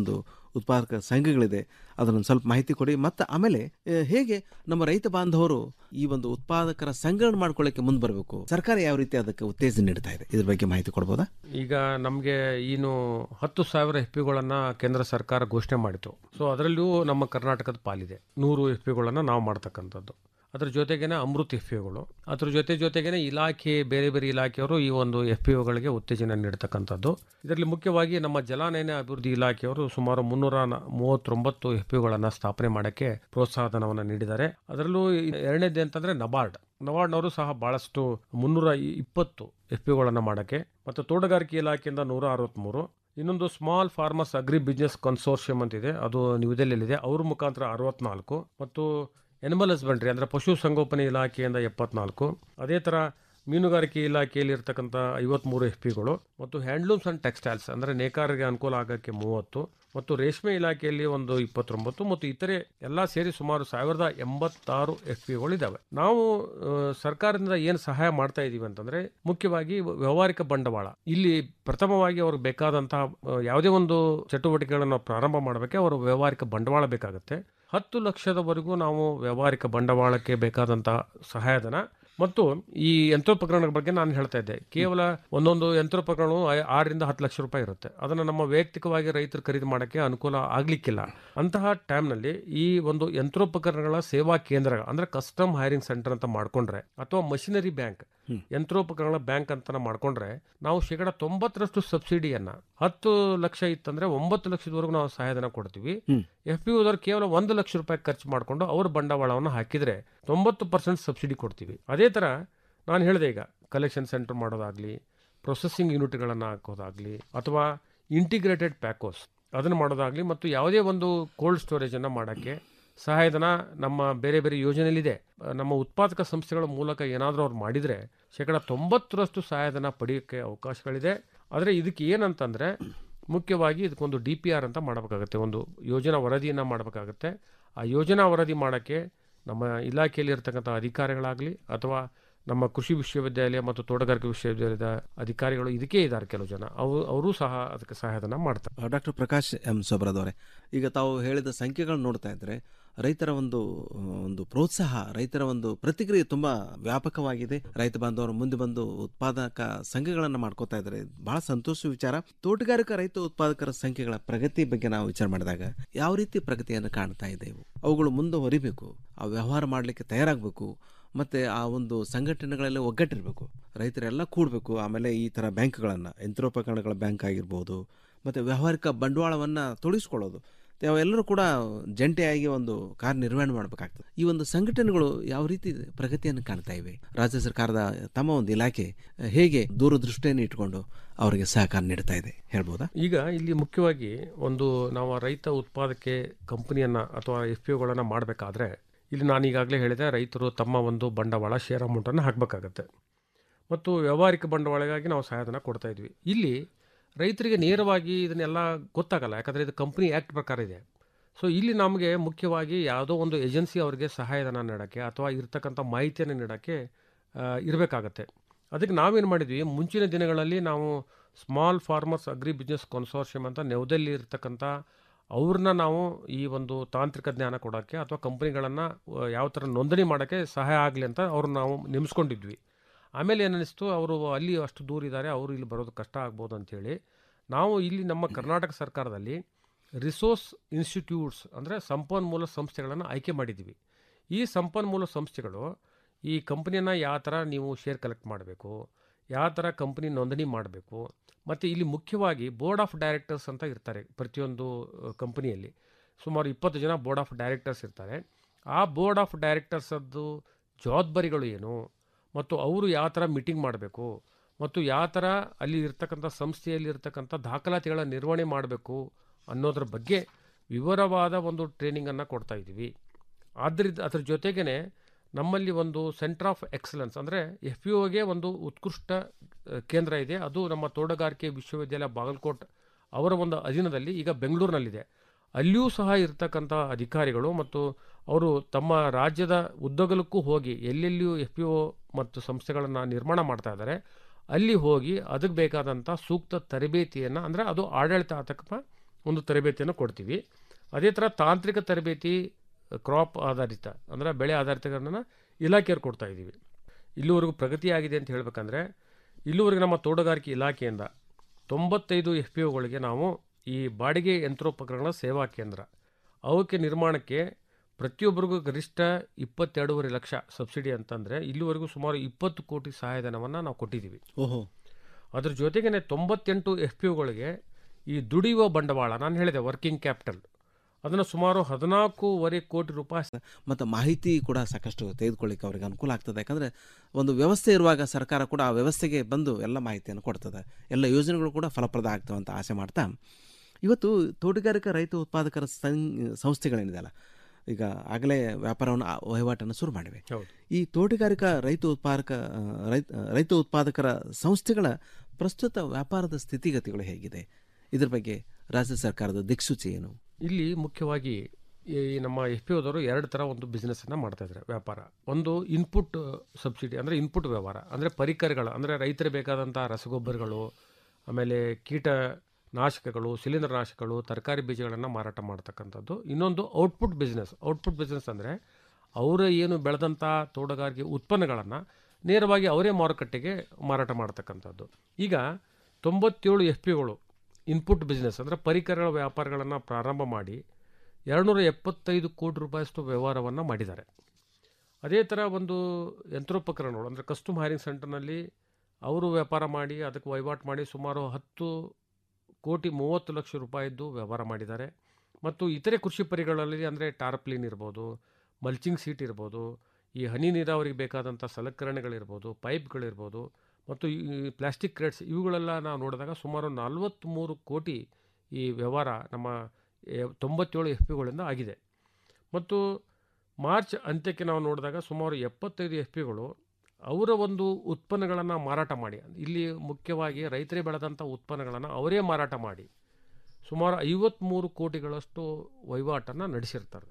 ಉತ್ಪಾದಕ ಸಂಘಗಳಿದೆ ಅದನ್ನು ಸ್ವಲ್ಪ ಮಾಹಿತಿ ಕೊಡಿ ಮತ್ತು ಆಮೇಲೆ ಆ, ಹೇಗೆ ನಮ್ಮ ರೈತ ಬಾಂಧವರು ಈ ಒಂದು ಉತ್ಪಾದಕರ ಸಂಘಗಳನ್ನು ಮಾಡ್ಕೊಳ್ಳಿಕ್ಕೆ ಮುಂದೆ ಬರಬೇಕು ಸರ್ಕಾರ ಯಾವ ರೀತಿ ಅದಕ್ಕೆ ಉತ್ತೇಜನ ನೀಡ್ತಾ ಇದೆ ಇದ್ರ ಬಗ್ಗೆ ಮಾಹಿತಿ ಕೊಡ್ಬೋದಾ ಈಗ ನಮಗೆ ಇನ್ನು ಹತ್ತು ಸಾವಿರ ಎಫ್ ಪಿಗಳನ್ನು ಕೇಂದ್ರ ಸರ್ಕಾರ ಘೋಷಣೆ ಮಾಡಿತು ಸೊ ಅದರಲ್ಲೂ ನಮ್ಮ ಕರ್ನಾಟಕದ ಪಾಲಿದೆ ನೂರು ಎಫ್ ಪಿಗಳನ್ನು ನಾವು ಮಾಡ್ತಕ್ಕಂಥದ್ದು ಅದ್ರ ಜೊತೆಗೇನೆ ಅಮೃತ್ ಎಫ್ ಪಿಗಳು ಅದ್ರ ಜೊತೆ ಜೊತೆಗೇನೆ ಇಲಾಖೆ ಬೇರೆ ಬೇರೆ ಇಲಾಖೆಯವರು ಈ ಒಂದು ಎಫ್ ಪಿ ಒಗಳಿಗೆ ಉತ್ತೇಜನ ನೀಡ್ತಕ್ಕಂಥದ್ದು ಇದರಲ್ಲಿ ಮುಖ್ಯವಾಗಿ ನಮ್ಮ ಜಲಾನಯನ ಅಭಿವೃದ್ಧಿ ಇಲಾಖೆಯವರು ಸುಮಾರು ಮುನ್ನೂರ ನ- ಮೂವತ್ತೊಂಬತ್ತು ಎಫ್ ಪಿಗಳನ್ನು ಸ್ಥಾಪನೆ ಮಾಡೋಕ್ಕೆ ಪ್ರೋತ್ಸಾಹಧನವನ್ನು ನೀಡಿದ್ದಾರೆ ಅದರಲ್ಲೂ ಎರಡನೇದು ಅಂತಂದ್ರೆ ನಬಾರ್ಡ್ ನಬಾರ್ಡ್ನವರು ಸಹ ಬಹಳಷ್ಟು ಮುನ್ನೂರ ಇಪ್ಪತ್ತು ಎಫ್ ಪಿಗಳನ್ನು ಮಾಡೋಕ್ಕೆ ಮತ್ತು ತೋಟಗಾರಿಕೆ ಇಲಾಖೆಯಿಂದ ನೂರ ಅರವತ್ತ್ಮೂರು ಇನ್ನೊಂದು small farmers agri business consortium ಅಂತಿದೆ ಅದು ನ್ಯೂದೆಲ್ಲಿದೆ ಅವ್ರ ಮುಖಾಂತರ ಅರವತ್ನಾಲ್ಕು ಮತ್ತು ಎನಿಮಲ್ ಹಸ್ಬೆಂಡ್ರಿ ಅಂದರೆ ಪಶು ಸಂಗೋಪನೆ ಇಲಾಖೆಯಿಂದ ಎಪ್ಪತ್ನಾಲ್ಕು ಅದೇ ಥರ ಮೀನುಗಾರಿಕೆ ಇಲಾಖೆಯಲ್ಲಿ ಇರ್ತಕ್ಕಂಥ ಐವತ್ಮೂರು ಎಫ್ ಪಿಗಳು ಮತ್ತು ಹ್ಯಾಂಡ್ಲೂಮ್ಸ್ ಆ್ಯಂಡ್ ಟೆಕ್ಸ್ಟೈಲ್ಸ್ ಅಂದರೆ ನೇಕಾರರಿಗೆ ಅನುಕೂಲ ಆಗೋಕ್ಕೆ ಮೂವತ್ತು ಮತ್ತು ರೇಷ್ಮೆ ಇಲಾಖೆಯಲ್ಲಿ ಒಂದು ಇಪ್ಪತ್ತೊಂಬತ್ತು ಮತ್ತು ಇತರೆ ಎಲ್ಲ ಸೇರಿ ಸುಮಾರು ಸಾವಿರದ ಎಂಬತ್ತಾರು ಎಫ್ ಪಿಗಳಿದ್ದಾವೆ ನಾವು ಆ, ಸರ್ಕಾರದಿಂದ ಏನು ಸಹಾಯ ಮಾಡ್ತಾ ಇದ್ದೀವಿ ಅಂತಂದರೆ ಮುಖ್ಯವಾಗಿ ವ್ಯವಹಾರಿಕ ಬಂಡವಾಳ ಇಲ್ಲಿ ಪ್ರಥಮವಾಗಿ ಅವ್ರಿಗೆ ಬೇಕಾದಂತಹ ಆ, ಯಾವುದೇ ಒಂದು ಚಟುವಟಿಕೆಗಳನ್ನು ನಾವು ಪ್ರಾರಂಭ ಮಾಡಬೇಕೆ ಅವರ ವ್ಯವಹಾರಿಕ ಬಂಡವಾಳ ಬೇಕಾಗುತ್ತೆ ಹತ್ತು ಲಕ್ಷದವರೆಗೂ ನಾವು ವ್ಯವಹಾರಿಕ ಬಂಡವಾಳಕ್ಕೆ ಬೇಕಾದಂತಹ ಸಹಾಯಧನ ಮತ್ತು ಈ ಯಂತ್ರೋಪಕರಣಗಳ ಬಗ್ಗೆ ನಾನು ಹೇಳ್ತಾ ಇದ್ದೆ ಕೇವಲ ಒಂದೊಂದು ಯಂತ್ರೋಪಕರಣವು ಐ- ಆರರಿಂದ ಹತ್ತು ಲಕ್ಷ ರೂಪಾಯಿ ಇರುತ್ತೆ ಅದನ್ನು ನಮ್ಮ ವೈಯಕ್ತಿಕವಾಗಿ ರೈತರು ಖರೀದಿ ಮಾಡೋಕ್ಕೆ ಅನುಕೂಲ ಆಗ್ಲಿಕ್ಕಿಲ್ಲ ಅಂತಹ ಟೈಮ್ನಲ್ಲಿ ಈ ಒಂದು ಯಂತ್ರೋಪಕರಣಗಳ ಸೇವಾ ಕೇಂದ್ರ ಅಂದ್ರೆ ಕಸ್ಟಮ್ ಹೈರಿಂಗ್ ಸೆಂಟರ್ ಅಂತ ಮಾಡ್ಕೊಂಡ್ರೆ ಅಥವಾ ಮಷಿನರಿ ಬ್ಯಾಂಕ್ ಯಂತ್ರೋಪಕರಣಗಳ ಬ್ಯಾಂಕ್ ಅಂತ ಮಾಡ್ಕೊಂಡ್ರೆ ನಾವು ಶೇಕಡ ತೊಂಬತ್ತರಷ್ಟು ಸಬ್ಸಿಡಿಯನ್ನ ಹತ್ತು ಲಕ್ಷ ಇತ್ತಂದ್ರೆ ಒಂಬತ್ತು ಲಕ್ಷದವರೆಗೂ ನಾವು ಸಹಾಯಧನ ಕೊಡ್ತೀವಿ ಎಫ್ ಪಿ ಓದವ್ರು ಕೇವಲ ಒಂದು ಲಕ್ಷ ರೂಪಾಯಿ ಖರ್ಚು ಮಾಡಿಕೊಂಡು ಅವ್ರ ಬಂಡವಾಳವನ್ನು ಹಾಕಿದ್ರೆ ತೊಂಬತ್ತು ಪರ್ಸೆಂಟ್ ಸಬ್ಸಿಡಿ ಕೊಡ್ತೀವಿ ಅದೇ ಥರ ನಾನು ಹೇಳಿದೆ ಈಗ ಕಲೆಕ್ಷನ್ ಸೆಂಟರ್ ಮಾಡೋದಾಗ್ಲಿ ಪ್ರೊಸೆಸಿಂಗ್ ಯೂನಿಟ್ಗಳನ್ನು ಹಾಕೋದಾಗ್ಲಿ ಅಥವಾ ಇಂಟಿಗ್ರೇಟೆಡ್ ಪ್ಯಾಕೋಸ್ ಅದನ್ನು ಮಾಡೋದಾಗ್ಲಿ ಮತ್ತು ಯಾವುದೇ ಒಂದು ಕೋಲ್ಡ್ ಸ್ಟೋರೇಜನ್ನು ಮಾಡೋಕ್ಕೆ ಸಹಾಯಧನ ನಮ್ಮ ಬೇರೆ ಬೇರೆ ಯೋಜನೆಯಲ್ಲಿದೆ ಅಹ್, ನಮ್ಮ ಉತ್ಪಾದಕ ಸಂಸ್ಥೆಗಳ ಮೂಲಕ ಏನಾದರೂ ಅವ್ರು ಮಾಡಿದರೆ ಶೇಕಡ ತೊಂಬತ್ತರಷ್ಟು ಸಹಾಯಧನ ಪಡೆಯೋಕ್ಕೆ ಅವಕಾಶಗಳಿದೆ ಆದರೆ ಇದಕ್ಕೆ ಏನಂತಂದರೆ ಮುಖ್ಯವಾಗಿ ಇದಕ್ಕೊಂದು ಡಿ ಪಿ ಆರ್ ಅಂತ ಮಾಡಬೇಕಾಗುತ್ತೆ ಒಂದು ಯೋಜನಾ ವರದಿಯನ್ನು ಮಾಡಬೇಕಾಗುತ್ತೆ ಆ ಯೋಜನಾ ವರದಿ ಮಾಡೋಕ್ಕೆ ನಮ್ಮ ಇಲಾಖೆಯಲ್ಲಿ ಇರ್ತಕ್ಕಂಥ ಅಧಿಕಾರಿಗಳಾಗಲಿ ಅಥವಾ ನಮ್ಮ ಕೃಷಿ ವಿಶ್ವವಿದ್ಯಾಲಯ ಮತ್ತು ತೋಟಗಾರಿಕೆ ವಿಶ್ವವಿದ್ಯಾಲಯದ ಅಧಿಕಾರಿಗಳು ಇದಕ್ಕೆ ಇದ್ದಾರೆ ಕೆಲವು ಜನ ಅವರು ಅವರು ಸಹ ಅದಕ್ಕೆ ಸಹಾಯಧನ ಮಾಡ್ತಾರೆ ಡಾಕ್ಟರ್ ಪ್ರಕಾಶ್ ಎಂ ಸೊಬ್ರದವರೇ ಈಗ ತಾವು ಹೇಳಿದ ಸಂಖ್ಯೆಗಳನ್ನು ನೋಡ್ತಾ ಇದ್ರೆ ರೈತರ ಒಂದು ಆ, ಒಂದು ಪ್ರೋತ್ಸಾಹ ರೈತರ ಒಂದು ಪ್ರತಿಕ್ರಿಯೆ ತುಂಬಾ ವ್ಯಾಪಕವಾಗಿದೆ ರೈತ ಬಾಂಧವರು ಮುಂದೆ ಬಂದು ಉತ್ಪಾದಕ ಸಂಘಗಳನ್ನು ಮಾಡ್ಕೋತಾ ಇದ್ದಾರೆ ಬಹಳ ಸಂತೋಷ ವಿಚಾರ ತೋಟಗಾರಿಕಾ ರೈತ ಉತ್ಪಾದಕರ ಸಂಖ್ಯೆಗಳ ಪ್ರಗತಿ ಬಗ್ಗೆ ನಾವು ವಿಚಾರ ಮಾಡಿದಾಗ ಯಾವ ರೀತಿ ಪ್ರಗತಿಯನ್ನು ಕಾಣ್ತಾ ಇದೆ ಇವು ಅವುಗಳು ಮುಂದುವರಿಬೇಕು ಆ ವ್ಯವಹಾರ ಮಾಡಲಿಕ್ಕೆ ತಯಾರಾಗಬೇಕು ಮತ್ತೆ ಆ ಒಂದು ಸಂಘಟನೆಗಳೆಲ್ಲ ಒಗ್ಗಟ್ಟಿರಬೇಕು ರೈತರೆಲ್ಲ ಕೂಡಬೇಕು ಆಮೇಲೆ ಈ ಥರ ಬ್ಯಾಂಕ್ಗಳನ್ನು ಯಂತ್ರೋಪಕರಣಗಳ ಬ್ಯಾಂಕ್ ಆಗಿರ್ಬೋದು ಮತ್ತು ವ್ಯಾವಹಾರಿಕ ಬಂಡವಾಳವನ್ನು ತೊಡಗಿಸ್ಕೊಳ್ಳೋದು ಅವೆಲ್ಲರೂ ಕೂಡ ಜಂಟಿಯಾಗಿ ಒಂದು ಕಾರ್ಯನಿರ್ವಹಣೆ ಮಾಡಬೇಕಾಗ್ತದೆ ಈ ಒಂದು ಸಂಘಟನೆಗಳು ಯಾವ ರೀತಿ ಪ್ರಗತಿಯನ್ನು ಕಾಣ್ತಾ ಇವೆ ರಾಜ್ಯ ಸರ್ಕಾರದ ತಮ್ಮ ಒಂದು ಇಲಾಖೆ ಹೇಗೆ ದೂರದೃಷ್ಟಿಯನ್ನು ಇಟ್ಕೊಂಡು ಅವರಿಗೆ ಸಹಕಾರ ನೀಡ್ತಾ ಇದೆ ಹೇಳ್ಬೋದಾ ಈಗ ಇಲ್ಲಿ ಮುಖ್ಯವಾಗಿ ಒಂದು ನಾವು ರೈತ ಉತ್ಪಾದಕೆ ಕಂಪನಿಯನ್ನ ಅಥವಾ ಎಫ್ ಪಿ ಒಗಳನ್ನು ಮಾಡಬೇಕಾದ್ರೆ ಇಲ್ಲಿ ನಾನು ಈಗಾಗಲೇ ಹೇಳಿದೆ ರೈತರು ತಮ್ಮ ಒಂದು ಬಂಡವಾಳ ಶೇರ್ ಅಮೌಂಟನ್ನು ಹಾಕಬೇಕಾಗತ್ತೆ ಮತ್ತು ವ್ಯಾವಹಾರಿಕ ಬಂಡವಾಳಗಾಗಿ ನಾವು ಸಹಾಯಧನ ಕೊಡ್ತಾ ಇದ್ವಿ ಇಲ್ಲಿ ರೈತರಿಗೆ ನೇರವಾಗಿ ಇದನ್ನೆಲ್ಲ ಗೊತ್ತಾಗಲ್ಲ ಯಾಕಂದರೆ ಇದು ಕಂಪ್ನಿ ಆ್ಯಕ್ಟ್ ಪ್ರಕಾರ ಇದೆ ಸೊ ಇಲ್ಲಿ ನಮಗೆ ಮುಖ್ಯವಾಗಿ ಯಾವುದೋ ಒಂದು ಏಜೆನ್ಸಿ ಅವರಿಗೆ ಸಹಾಯಧನ ನೀಡೋಕ್ಕೆ ಅಥವಾ ಇರ್ತಕ್ಕಂಥ ಮಾಹಿತಿಯನ್ನು ನೀಡೋಕ್ಕೆ ಇರಬೇಕಾಗತ್ತೆ ಅದಕ್ಕೆ ನಾವೇನು ಮಾಡಿದ್ವಿ ಮುಂಚಿನ ದಿನಗಳಲ್ಲಿ ನಾವು small farmers agri business consortium ಅಂತ ನೆವದಲ್ಲಿ ಇರ್ತಕ್ಕಂಥ ಅವ್ರನ್ನ ನಾವು ಈ ಒಂದು ತಾಂತ್ರಿಕ ಜ್ಞಾನ ಕೊಡೋಕ್ಕೆ ಅಥವಾ ಕಂಪ್ನಿಗಳನ್ನು ಯಾವ ಥರ ನೋಂದಣಿ ಮಾಡೋಕ್ಕೆ ಸಹಾಯ ಆಗಲಿ ಅಂತ ಅವ್ರನ್ನ ನಾವು ನೇಮಿಸ್ಕೊಂಡಿದ್ವಿ ಆಮೇಲೆ ಏನನ್ನಿಸ್ತು ಅವರು ಅಲ್ಲಿ ಅಷ್ಟು ದೂರ ಇದ್ದಾರೆ ಅವರು ಇಲ್ಲಿ ಬರೋದು ಕಷ್ಟ ಆಗ್ಬೋದು ಅಂಥೇಳಿ ನಾವು ಇಲ್ಲಿ ನಮ್ಮ ಕರ್ನಾಟಕ ಸರ್ಕಾರದಲ್ಲಿ ರಿಸೋರ್ಸ್ ಇನ್ಸ್ಟಿಟ್ಯೂಟ್ಸ್ ಅಂದರೆ ಸಂಪನ್ಮೂಲ ಸಂಸ್ಥೆಗಳನ್ನು ಆಯ್ಕೆ ಮಾಡಿದ್ದೀವಿ ಈ ಸಂಪನ್ಮೂಲ ಸಂಸ್ಥೆಗಳು ಈ ಕಂಪ್ನಿಯನ್ನು ಯಾವ ಥರ ನೀವು ಶೇರ್ ಕಲೆಕ್ಟ್ ಮಾಡಬೇಕು ಯಾವ ಥರ ಕಂಪ್ನಿ ನೋಂದಣಿ ಮಾಡಬೇಕು ಮತ್ತು ಇಲ್ಲಿ ಮುಖ್ಯವಾಗಿ ಬೋರ್ಡ್ ಆಫ್ ಡೈರೆಕ್ಟರ್ಸ್ ಅಂತ ಇರ್ತಾರೆ ಪ್ರತಿಯೊಂದು ಕಂಪನಿಯಲ್ಲಿ ಸುಮಾರು ಇಪ್ಪತ್ತು ಜನ ಬೋರ್ಡ್ ಆಫ್ ಡೈರೆಕ್ಟರ್ಸ್ ಇರ್ತಾರೆ ಆ ಬೋರ್ಡ್ ಆಫ್ ಡೈರೆಕ್ಟರ್ಸದ್ದು ಜವಾಬ್ದಾರಿಗಳು ಏನು ಮತ್ತು ಅವರು ಯಾವ ಥರ ಮೀಟಿಂಗ್ ಮಾಡಬೇಕು ಮತ್ತು ಯಾವ ಥರ ಅಲ್ಲಿ ಇರ್ತಕ್ಕಂಥ ಸಂಸ್ಥೆಯಲ್ಲಿ ಇರ್ತಕ್ಕಂಥ ದಾಖಲಾತಿಗಳ ನಿರ್ವಹಣೆ ಮಾಡಬೇಕು ಅನ್ನೋದ್ರ ಬಗ್ಗೆ ವಿವರವಾದ ಒಂದು ಟ್ರೈನಿಂಗನ್ನು ಕೊಡ್ತಾ ಇದ್ದೀವಿ ಆದ್ದರಿಂದ ಅದ್ರ ಜೊತೆಗೇ ನಮ್ಮಲ್ಲಿ ಒಂದು ಸೆಂಟರ್ ಆಫ್ ಎಕ್ಸಲೆನ್ಸ್ ಅಂದರೆ ಎಫ್ ಯು ಒಗೆ ಒಂದು ಉತ್ಕೃಷ್ಟ ಆ, ಕೇಂದ್ರ ಇದೆ ಅದು ನಮ್ಮ ತೋಟಗಾರಿಕೆ ವಿಶ್ವವಿದ್ಯಾಲಯ ಬಾಗಲಕೋಟ್ ಅವರ ಒಂದು ಅಧೀನದಲ್ಲಿ ಈಗ ಬೆಂಗಳೂರಿನಲ್ಲಿದೆ ಅಲ್ಲಿಯೂ ಸಹ ಇರ್ತಕ್ಕಂಥ ಅಧಿಕಾರಿಗಳು ಮತ್ತು ಅವರು ತಮ್ಮ ರಾಜ್ಯದ ಉದ್ದಗಲಕ್ಕೂ ಹೋಗಿ ಎಲ್ಲೆಲ್ಲಿಯೂ ಎಫ್ ಪಿ ಒ ಮತ್ತು ಸಂಸ್ಥೆಗಳನ್ನು ನಿರ್ಮಾಣ ಮಾಡ್ತಾ ಇದ್ದಾರೆ ಅಲ್ಲಿ ಹೋಗಿ ಅದಕ್ಕೆ ಬೇಕಾದಂಥ ಸೂಕ್ತ ತರಬೇತಿಯನ್ನು ಅಂದರೆ ಅದು ಆಡಳಿತಾತ್ಮಕ ಒಂದು ತರಬೇತಿಯನ್ನು ಕೊಡ್ತೀವಿ ಅದೇ ಥರ ತಾಂತ್ರಿಕ ತರಬೇತಿ ಕ್ರಾಪ್ ಆಧಾರಿತ ಅಂದರೆ ಬೆಳೆ ಆಧಾರಿತಗಳನ್ನ ಇಲಾಖೆಯವ್ರು ಕೊಡ್ತಾ ಇದ್ದೀವಿ ಇಲ್ಲಿವರೆಗೂ ಪ್ರಗತಿ ಆಗಿದೆ ಅಂತ ಹೇಳಬೇಕಂದ್ರೆ ಇಲ್ಲಿವರೆಗೆ ನಮ್ಮ ತೋಟಗಾರಿಕೆ ಇಲಾಖೆಯಿಂದ ತೊಂಬತ್ತೈದು ಎಫ್ ಪಿ ಒಗಳಿಗೆ ನಾವು ಈ ಬಾಡಿಗೆ ಯಂತ್ರೋಪಕರಣಗಳ ಸೇವಾ ಕೇಂದ್ರ ಅವಕ್ಕೆ ನಿರ್ಮಾಣಕ್ಕೆ ಪ್ರತಿಯೊಬ್ಬರಿಗೂ ಗರಿಷ್ಠ ಇಪ್ಪತ್ತೆರಡೂವರೆ ಲಕ್ಷ ಸಬ್ಸಿಡಿ ಅಂತಂದರೆ ಇಲ್ಲಿವರೆಗೂ ಸುಮಾರು ಇಪ್ಪತ್ತು ಕೋಟಿ ಸಹಾಯಧನವನ್ನು ನಾವು ಕೊಟ್ಟಿದ್ದೀವಿ ಓಹೋ ಅದ್ರ ಜೊತೆಗೇ ತೊಂಬತ್ತೆಂಟು ಎಫ್ ಪಿ ಒಗಳಿಗೆ ಈ ದುಡಿಯುವ ಬಂಡವಾಳ ನಾನು ಹೇಳಿದೆ ವರ್ಕಿಂಗ್ ಕ್ಯಾಪಿಟಲ್ ಅದನ್ನು ಸುಮಾರು ಹದಿನಾಲ್ಕೂವರೆ ಕೋಟಿ ರೂಪಾಯಿ ಮತ್ತು ಮಾಹಿತಿ ಕೂಡ ಸಾಕಷ್ಟು ತೆಗೆದುಕೊಳ್ಳಿಕ್ಕೆ ಅವರಿಗೆ ಅನುಕೂಲ ಆಗ್ತದೆ ಯಾಕಂದರೆ ಒಂದು ವ್ಯವಸ್ಥೆ ಇರುವಾಗ ಸರ್ಕಾರ ಕೂಡ ಆ ವ್ಯವಸ್ಥೆಗೆ ಬಂದು ಎಲ್ಲ ಮಾಹಿತಿಯನ್ನು ಕೊಡ್ತದೆ ಎಲ್ಲ ಯೋಜನೆಗಳು ಕೂಡ ಫಲಪ್ರದ ಆಗ್ತವೆ ಅಂತ ಆಸೆ ಮಾಡ್ತಾ ಇವತ್ತು ತೋಟಗಾರಿಕಾ ರೈತ ಉತ್ಪಾದಕರ ಸಂ ಸಂಸ್ಥೆಗಳೇನಿದೆಯಲ್ಲ ಈಗ ಆಗಲೇ ವ್ಯಾಪಾರವನ್ನು ಆ ವಹಿವಾಟನ್ನು ಶುರು ಮಾಡಿವೆ ಹೌದು. ಈ ತೋಟಗಾರಿಕಾ ರೈತ ಉತ್ಪಾದಕ ಆ, ರೈತ ರೈತ ಉತ್ಪಾದಕರ ಸಂಸ್ಥೆಗಳ ಪ್ರಸ್ತುತ ವ್ಯಾಪಾರದ ಸ್ಥಿತಿಗತಿಗಳು ಹೇಗಿದೆ ಇದ್ರ ಬಗ್ಗೆ ರಾಜ್ಯ ಸರ್ಕಾರದ ದಿಕ್ಸೂಚಿ ಏನು ಇಲ್ಲಿ ಮುಖ್ಯವಾಗಿ ಈ ನಮ್ಮ ಎಫ್ ಪಿ ಓದವರು ಎರಡು ಥರ ಒಂದು ಬಿಸ್ನೆಸ್ಸನ್ನು ಮಾಡ್ತಾ ಇದ್ದಾರೆ ವ್ಯಾಪಾರ ಒಂದು ಇನ್ಪುಟ್ ಸಬ್ಸಿಡಿ ಅಂದರೆ ಇನ್ಪುಟ್ ವ್ಯವಹಾರ ಅಂದರೆ ಪರಿಕರಗಳು ಅಂದರೆ ರೈತರಿಗೆ ಬೇಕಾದಂಥ ರಸಗೊಬ್ಬರಗಳು ಆಮೇಲೆ ಕೀಟ ನಾಶಕಗಳು ಶಿಲೀಂಧ್ರನಾಶಕಗಳು ತರಕಾರಿ ಬೀಜಗಳನ್ನು ಮಾರಾಟ ಮಾಡ್ತಕ್ಕಂಥದ್ದು ಇನ್ನೊಂದು ಔಟ್ಪುಟ್ ಬಿಸ್ನೆಸ್ ಔಟ್ಪುಟ್ ಬಿಸ್ನೆಸ್ ಅಂದರೆ ಅವರ ಏನು ಬೆಳೆದಂಥ ತೋಟಗಾರಿಕೆ ಉತ್ಪನ್ನಗಳನ್ನು ನೇರವಾಗಿ ಅವರೇ ಮಾರುಕಟ್ಟೆಗೆ ಮಾರಾಟ ಮಾಡ್ತಕ್ಕಂಥದ್ದು ಈಗ ತೊಂಬತ್ತೇಳು ಎಫ್ ಪಿಗಳು ಇನ್ಪುಟ್ ಬಿಸ್ನೆಸ್ ಅಂದರೆ ಪರಿಕರಗಳ ವ್ಯಾಪಾರಗಳನ್ನು ಪ್ರಾರಂಭ ಮಾಡಿ ಎರಡುನೂರ ಎಪ್ಪತ್ತೈದು ಕೋಟಿ ರೂಪಾಯಿಯಷ್ಟು ವ್ಯವಹಾರವನ್ನು ಮಾಡಿದ್ದಾರೆ ಅದೇ ಥರ ಒಂದು ಯಂತ್ರೋಪಕರಣಗಳು ಅಂದರೆ ಕಸ್ಟಮ್ ಹೈರಿಂಗ್ ಸೆಂಟರ್ನಲ್ಲಿ ಅವರು ವ್ಯಾಪಾರ ಮಾಡಿ ಅದಕ್ಕೆ ವಹಿವಾಟು ಮಾಡಿ ಸುಮಾರು ಹತ್ತು ಕೋಟಿ ಮೂವತ್ತು ಲಕ್ಷ ರೂಪಾಯಿದ್ದು ವ್ಯವಹಾರ ಮಾಡಿದ್ದಾರೆ ಮತ್ತು ಇತರೆ ಕೃಷಿ ಪರಿಗಳಲ್ಲಿ ಅಂದರೆ ಟಾರ್ಪ್ಲಿನ್ ಇರ್ಬೋದು ಮಲ್ಚಿಂಗ್ ಸೀಟ್ ಇರ್ಬೋದು ಈ ಹನಿ ನೀರಾವರಿಗೆ ಬೇಕಾದಂಥ ಸಲಕರಣೆಗಳಿರ್ಬೋದು ಪೈಪ್ಗಳಿರ್ಬೋದು ಮತ್ತು ಈ ಪ್ಲಾಸ್ಟಿಕ್ ಕ್ರೇಟ್ಸ್ ಇವುಗಳೆಲ್ಲ ನಾವು ನೋಡಿದಾಗ ಸುಮಾರು ನಲವತ್ತ್ಮೂರು ಕೋಟಿ ಈ ವ್ಯವಹಾರ ನಮ್ಮ ಎ- ತೊಂಬತ್ತೇಳು ಎಫ್ ಪಿಗಳಿಂದ ಆಗಿದೆ ಮತ್ತು ಮಾರ್ಚ್ ಅಂತ್ಯಕ್ಕೆ ನಾವು ನೋಡಿದಾಗ ಸುಮಾರು ಎಪ್ಪತ್ತೈದು ಎಫ್ ಪಿಗಳು ಅವರ ಒಂದು ಉತ್ಪನ್ನಗಳನ್ನು ಮಾರಾಟ ಮಾಡಿ ಇಲ್ಲಿ ಮುಖ್ಯವಾಗಿ ರೈತರೇ ಬೆಳೆದಂಥ ಉತ್ಪನ್ನಗಳನ್ನು ಅವರೇ ಮಾರಾಟ ಮಾಡಿ ಸುಮಾರು ಐವತ್ತ್ಮೂರು ಕೋಟಿಗಳಷ್ಟು ವಹಿವಾಟನ್ನು ನಡೆಸಿರ್ತಾರೆ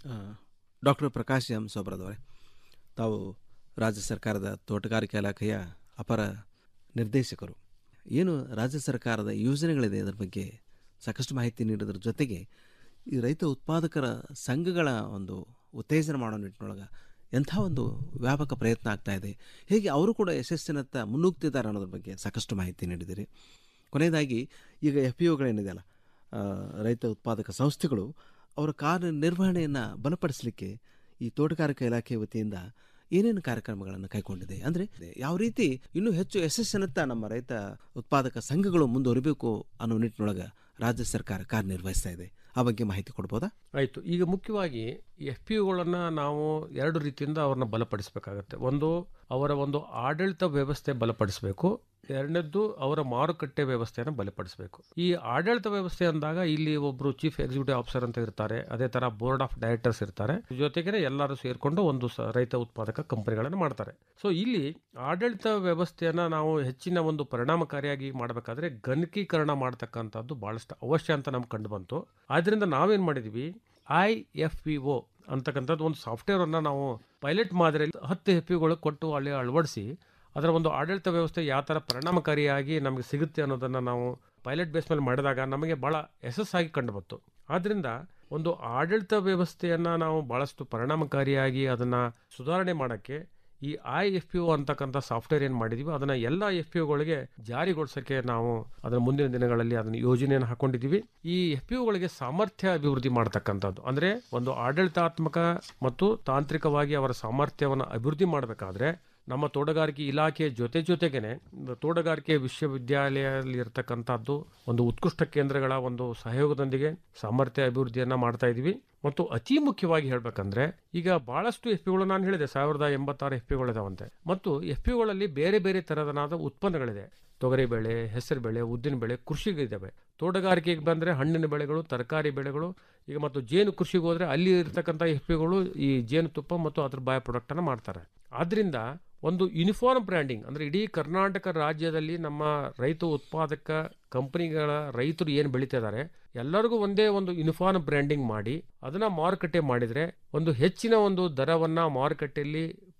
ಡಾಕ್ಟರ್ ಪ್ರಕಾಶ್ ಎಂ ಸೋಬ್ರದವರೇ ತಾವು ರಾಜ್ಯ ಸರ್ಕಾರದ ತೋಟಗಾರಿಕಾ ಇಲಾಖೆಯ ಅಪರ ನಿರ್ದೇಶಕರು ಏನು ರಾಜ್ಯ ಸರ್ಕಾರದ ಯೋಜನೆಗಳಿದೆ ಅದರ ಬಗ್ಗೆ ಸಾಕಷ್ಟು ಮಾಹಿತಿ ನೀಡೋದ್ರ ಜೊತೆಗೆ ಈ ರೈತ ಉತ್ಪಾದಕರ ಸಂಘಗಳ ಒಂದು ಉತ್ತೇಜನ ಮಾಡೋ ನಿಟ್ಟಿನೊಳಗೆ ಎಂಥ ಒಂದು ವ್ಯಾಪಕ ಪ್ರಯತ್ನ ಆಗ್ತಾ ಇದೆ ಹೇಗೆ ಅವರು ಕೂಡ ಯಶಸ್ಸಿನತ್ತ ಮುನ್ನುಗ್ತಿದ್ದಾರೆ ಅನ್ನೋದ್ರ ಬಗ್ಗೆ ಸಾಕಷ್ಟು ಮಾಹಿತಿ ನೀಡಿದ್ದೀರಿ ಕೊನೆಯದಾಗಿ ಈಗ ಎಫ್ ಪಿ ಒಗಳೇನಿದೆಯಲ್ಲ ಆ, ರೈತ ಉತ್ಪಾದಕ ಸಂಸ್ಥೆಗಳು ಅವರ ಕಾರ್ಯನಿರ್ವಹಣೆಯನ್ನು ಬಲಪಡಿಸಲಿಕ್ಕೆ ಈ ತೋಟಗಾರಿಕಾ ಇಲಾಖೆ ವತಿಯಿಂದ ಏನೇನು ಕಾರ್ಯಕ್ರಮಗಳನ್ನು ಕೈಗೊಂಡಿದೆ ಅಂದರೆ ಯಾವ ರೀತಿ ಇನ್ನೂ ಹೆಚ್ಚು ಯಶಸ್ಸಿನತ್ತ ನಮ್ಮ ರೈತ ಉತ್ಪಾದಕ ಸಂಘಗಳು ಮುಂದುವರಿಬೇಕು ಅನ್ನೋ ನಿಟ್ಟಿನೊಳಗೆ ರಾಜ್ಯ ಸರ್ಕಾರ ಕಾರ್ಯನಿರ್ವಹಿಸ್ತಾ ಇದೆ ಆ ಬಗ್ಗೆ ಮಾಹಿತಿ ಕೊಡ್ಬೋದಾ ಆಯಿತು ಈಗ ಮುಖ್ಯವಾಗಿ ಎಫ್ ಪಿ ಯುಗಳನ್ನು ನಾವು ಎರಡು ರೀತಿಯಿಂದ ಅವ್ರನ್ನ ಬಲಪಡಿಸಬೇಕಾಗತ್ತೆ ಒಂದು ಅವರ ಒಂದು ಆಡಳಿತ ವ್ಯವಸ್ಥೆ ಬಲಪಡಿಸಬೇಕು ಎರಡನೇದ್ದು ಅವರ ಮಾರುಕಟ್ಟೆ ವ್ಯವಸ್ಥೆಯನ್ನು ಬಲಪಡಿಸಬೇಕು ಈ ಆಡಳಿತ ವ್ಯವಸ್ಥೆ ಅಂದಾಗ ಇಲ್ಲಿ ಒಬ್ಬರು ಚೀಫ್ ಎಕ್ಸಿಕ್ಯೂಟಿವ್ ಆಫೀಸರ್ ಅಂತ ಇರ್ತಾರೆ ಅದೇ ಥರ ಬೋರ್ಡ್ ಆಫ್ ಡೈರೆಕ್ಟರ್ಸ್ ಇರ್ತಾರೆ ಜೊತೆಗೆ ಎಲ್ಲರೂ ಸೇರಿಕೊಂಡು ಒಂದು ಸ ರೈತ ಉತ್ಪಾದಕ ಕಂಪನಿಗಳನ್ನು ಮಾಡ್ತಾರೆ ಸೊ ಇಲ್ಲಿ ಆಡಳಿತ ವ್ಯವಸ್ಥೆಯನ್ನು ನಾವು ಹೆಚ್ಚಿನ ಒಂದು ಪರಿಣಾಮಕಾರಿಯಾಗಿ ಮಾಡಬೇಕಾದ್ರೆ ಗಣಕೀಕರಣ ಮಾಡ್ತಕ್ಕಂಥದ್ದು ಭಾಳಷ್ಟು ಅವಶ್ಯ ಅಂತ ನಮ್ಗೆ ಕಂಡು ಬಂತು ಆದ್ದರಿಂದ ನಾವೇನು ಮಾಡಿದ್ವಿ ಐ ಎಫ್ ಪಿ ಒ ಅಂತಕ್ಕಂಥದ್ದು ಒಂದು ಸಾಫ್ಟ್ವೇರನ್ನು ನಾವು ಪೈಲಟ್ ಮಾದರಿಯಲ್ಲಿ ಹತ್ತು ಎಫ್ ಪಿಗಳು ಕೊಟ್ಟು ಅಲ್ಲಿ ಅಳವಡಿಸಿ ಅದರ ಒಂದು ಆಡಳಿತ ವ್ಯವಸ್ಥೆ ಯಾವ ಥರ ಪರಿಣಾಮಕಾರಿಯಾಗಿ ನಮಗೆ ಸಿಗುತ್ತೆ ಅನ್ನೋದನ್ನು ನಾವು ಪೈಲಟ್ ಬೇಸ್ ಮೇಲೆ ಮಾಡಿದಾಗ ನಮಗೆ ಭಾಳ ಯಶಸ್ಸಾಗಿ ಕಂಡು ಬಂತು ಆದ್ದರಿಂದ ಒಂದು ಆಡಳಿತ ವ್ಯವಸ್ಥೆಯನ್ನು ನಾವು ಭಾಳಷ್ಟು ಪರಿಣಾಮಕಾರಿಯಾಗಿ ಅದನ್ನು ಸುಧಾರಣೆ ಮಾಡೋಕ್ಕೆ ಈ ಐ ಎಫ್ ಪಿ ಒ ಅಂತಕ್ಕಂಥ ಸಾಫ್ಟ್ವೇರ್ ಏನು ಮಾಡಿದೀವಿ ಅದನ್ನು ಎಲ್ಲ ಎಫ್ ಪಿ ಒಗಳಿಗೆ ಜಾರಿಗೊಳಿಸೋಕ್ಕೆ ನಾವು ಅದರ ಮುಂದಿನ ದಿನಗಳಲ್ಲಿ ಅದನ್ನು ಯೋಜನೆಯನ್ನು ಹಾಕೊಂಡಿದ್ದೀವಿ ಈ ಎಫ್ ಪಿ ಒಗಳಿಗೆ ಸಾಮರ್ಥ್ಯ ಅಭಿವೃದ್ಧಿ ಮಾಡ್ತಕ್ಕಂಥದ್ದು ಅಂದರೆ ಒಂದು ಆಡಳಿತಾತ್ಮಕ ಮತ್ತು ತಾಂತ್ರಿಕವಾಗಿ ಅವರ ಸಾಮರ್ಥ್ಯವನ್ನು ಅಭಿವೃದ್ಧಿ ಮಾಡಬೇಕಾದ್ರೆ ನಮ್ಮ ತೋಟಗಾರಿಕೆ ಇಲಾಖೆಯ ಜೊತೆ ಜೊತೆಗೇನೆ ತೋಟಗಾರಿಕೆ ವಿಶ್ವವಿದ್ಯಾಲಯದಲ್ಲಿ ಇರತಕ್ಕಂಥದ್ದು ಒಂದು ಉತ್ಕೃಷ್ಟ ಕೇಂದ್ರಗಳ ಒಂದು ಸಹಯೋಗದೊಂದಿಗೆ ಸಾಮರ್ಥ್ಯ ಅಭಿವೃದ್ಧಿಯನ್ನು ಮಾಡ್ತಾ ಇದ್ದೀವಿ ಮತ್ತು ಅತಿ ಮುಖ್ಯವಾಗಿ ಹೇಳಬೇಕಂದ್ರೆ ಈಗ ಬಹಳಷ್ಟು ಎಫ್ ಪಿಗಳು ನಾನು ಹೇಳಿದೆ ಸಾವಿರದ ಎಂಬತ್ತಾರು ಎಫ್ ಪಿಗಳಿದಾವಂತೆ ಮತ್ತು ಎಫ್ ಪಿಗಳಲ್ಲಿ ಬೇರೆ ಬೇರೆ ತರಹದ ಉತ್ಪನ್ನಗಳಿದೆ ತೊಗರಿ ಬೆಳೆ ಹೆಸರು ಬೆಳೆ ಉದ್ದಿನ ಬೆಳೆ ಕೃಷಿಗೆ ಇದ್ದಾವೆ ತೋಟಗಾರಿಕೆಗೆ ಬಂದರೆ ಹಣ್ಣಿನ ಬೆಳೆಗಳು ತರಕಾರಿ ಬೆಳೆಗಳು ಈಗ ಮತ್ತು ಜೇನು ಕೃಷಿಗೆ ಹೋದರೆ ಅಲ್ಲಿ ಇರ್ತಕ್ಕಂಥ ಎಫ್ ಪಿಗಳು ಈ ಜೇನುತುಪ್ಪ ಮತ್ತು ಅದ್ರ ಬಾಯ್ ಪ್ರಾಡಕ್ಟನ್ನು ಮಾಡ್ತಾರೆ ಆದ್ದರಿಂದ ಒಂದು ಯೂನಿಫಾರ್ಮ್ ಬ್ರ್ಯಾಂಡಿಂಗ್ ಅಂದರೆ ಇಡೀ ಕರ್ನಾಟಕ ರಾಜ್ಯದಲ್ಲಿ ನಮ್ಮ ರೈತ ಉತ್ಪಾದಕ ಕಂಪನಿಗಳ ರೈತರು ಏನು ಬೆಳೀತಾ ಇದ್ದಾರೆ ಎಲ್ಲರಿಗೂ ಒಂದೇ ಒಂದು ಯೂನಿಫಾರ್ಮ್ ಬ್ರ್ಯಾಂಡಿಂಗ್ ಮಾಡಿ ಅದನ್ನು ಮಾರುಕಟ್ಟೆ ಮಾಡಿದರೆ ಒಂದು ಹೆಚ್ಚಿನ ಒಂದು ದರವನ್ನು ಮಾರುಕಟ್ಟೆಯಲ್ಲಿ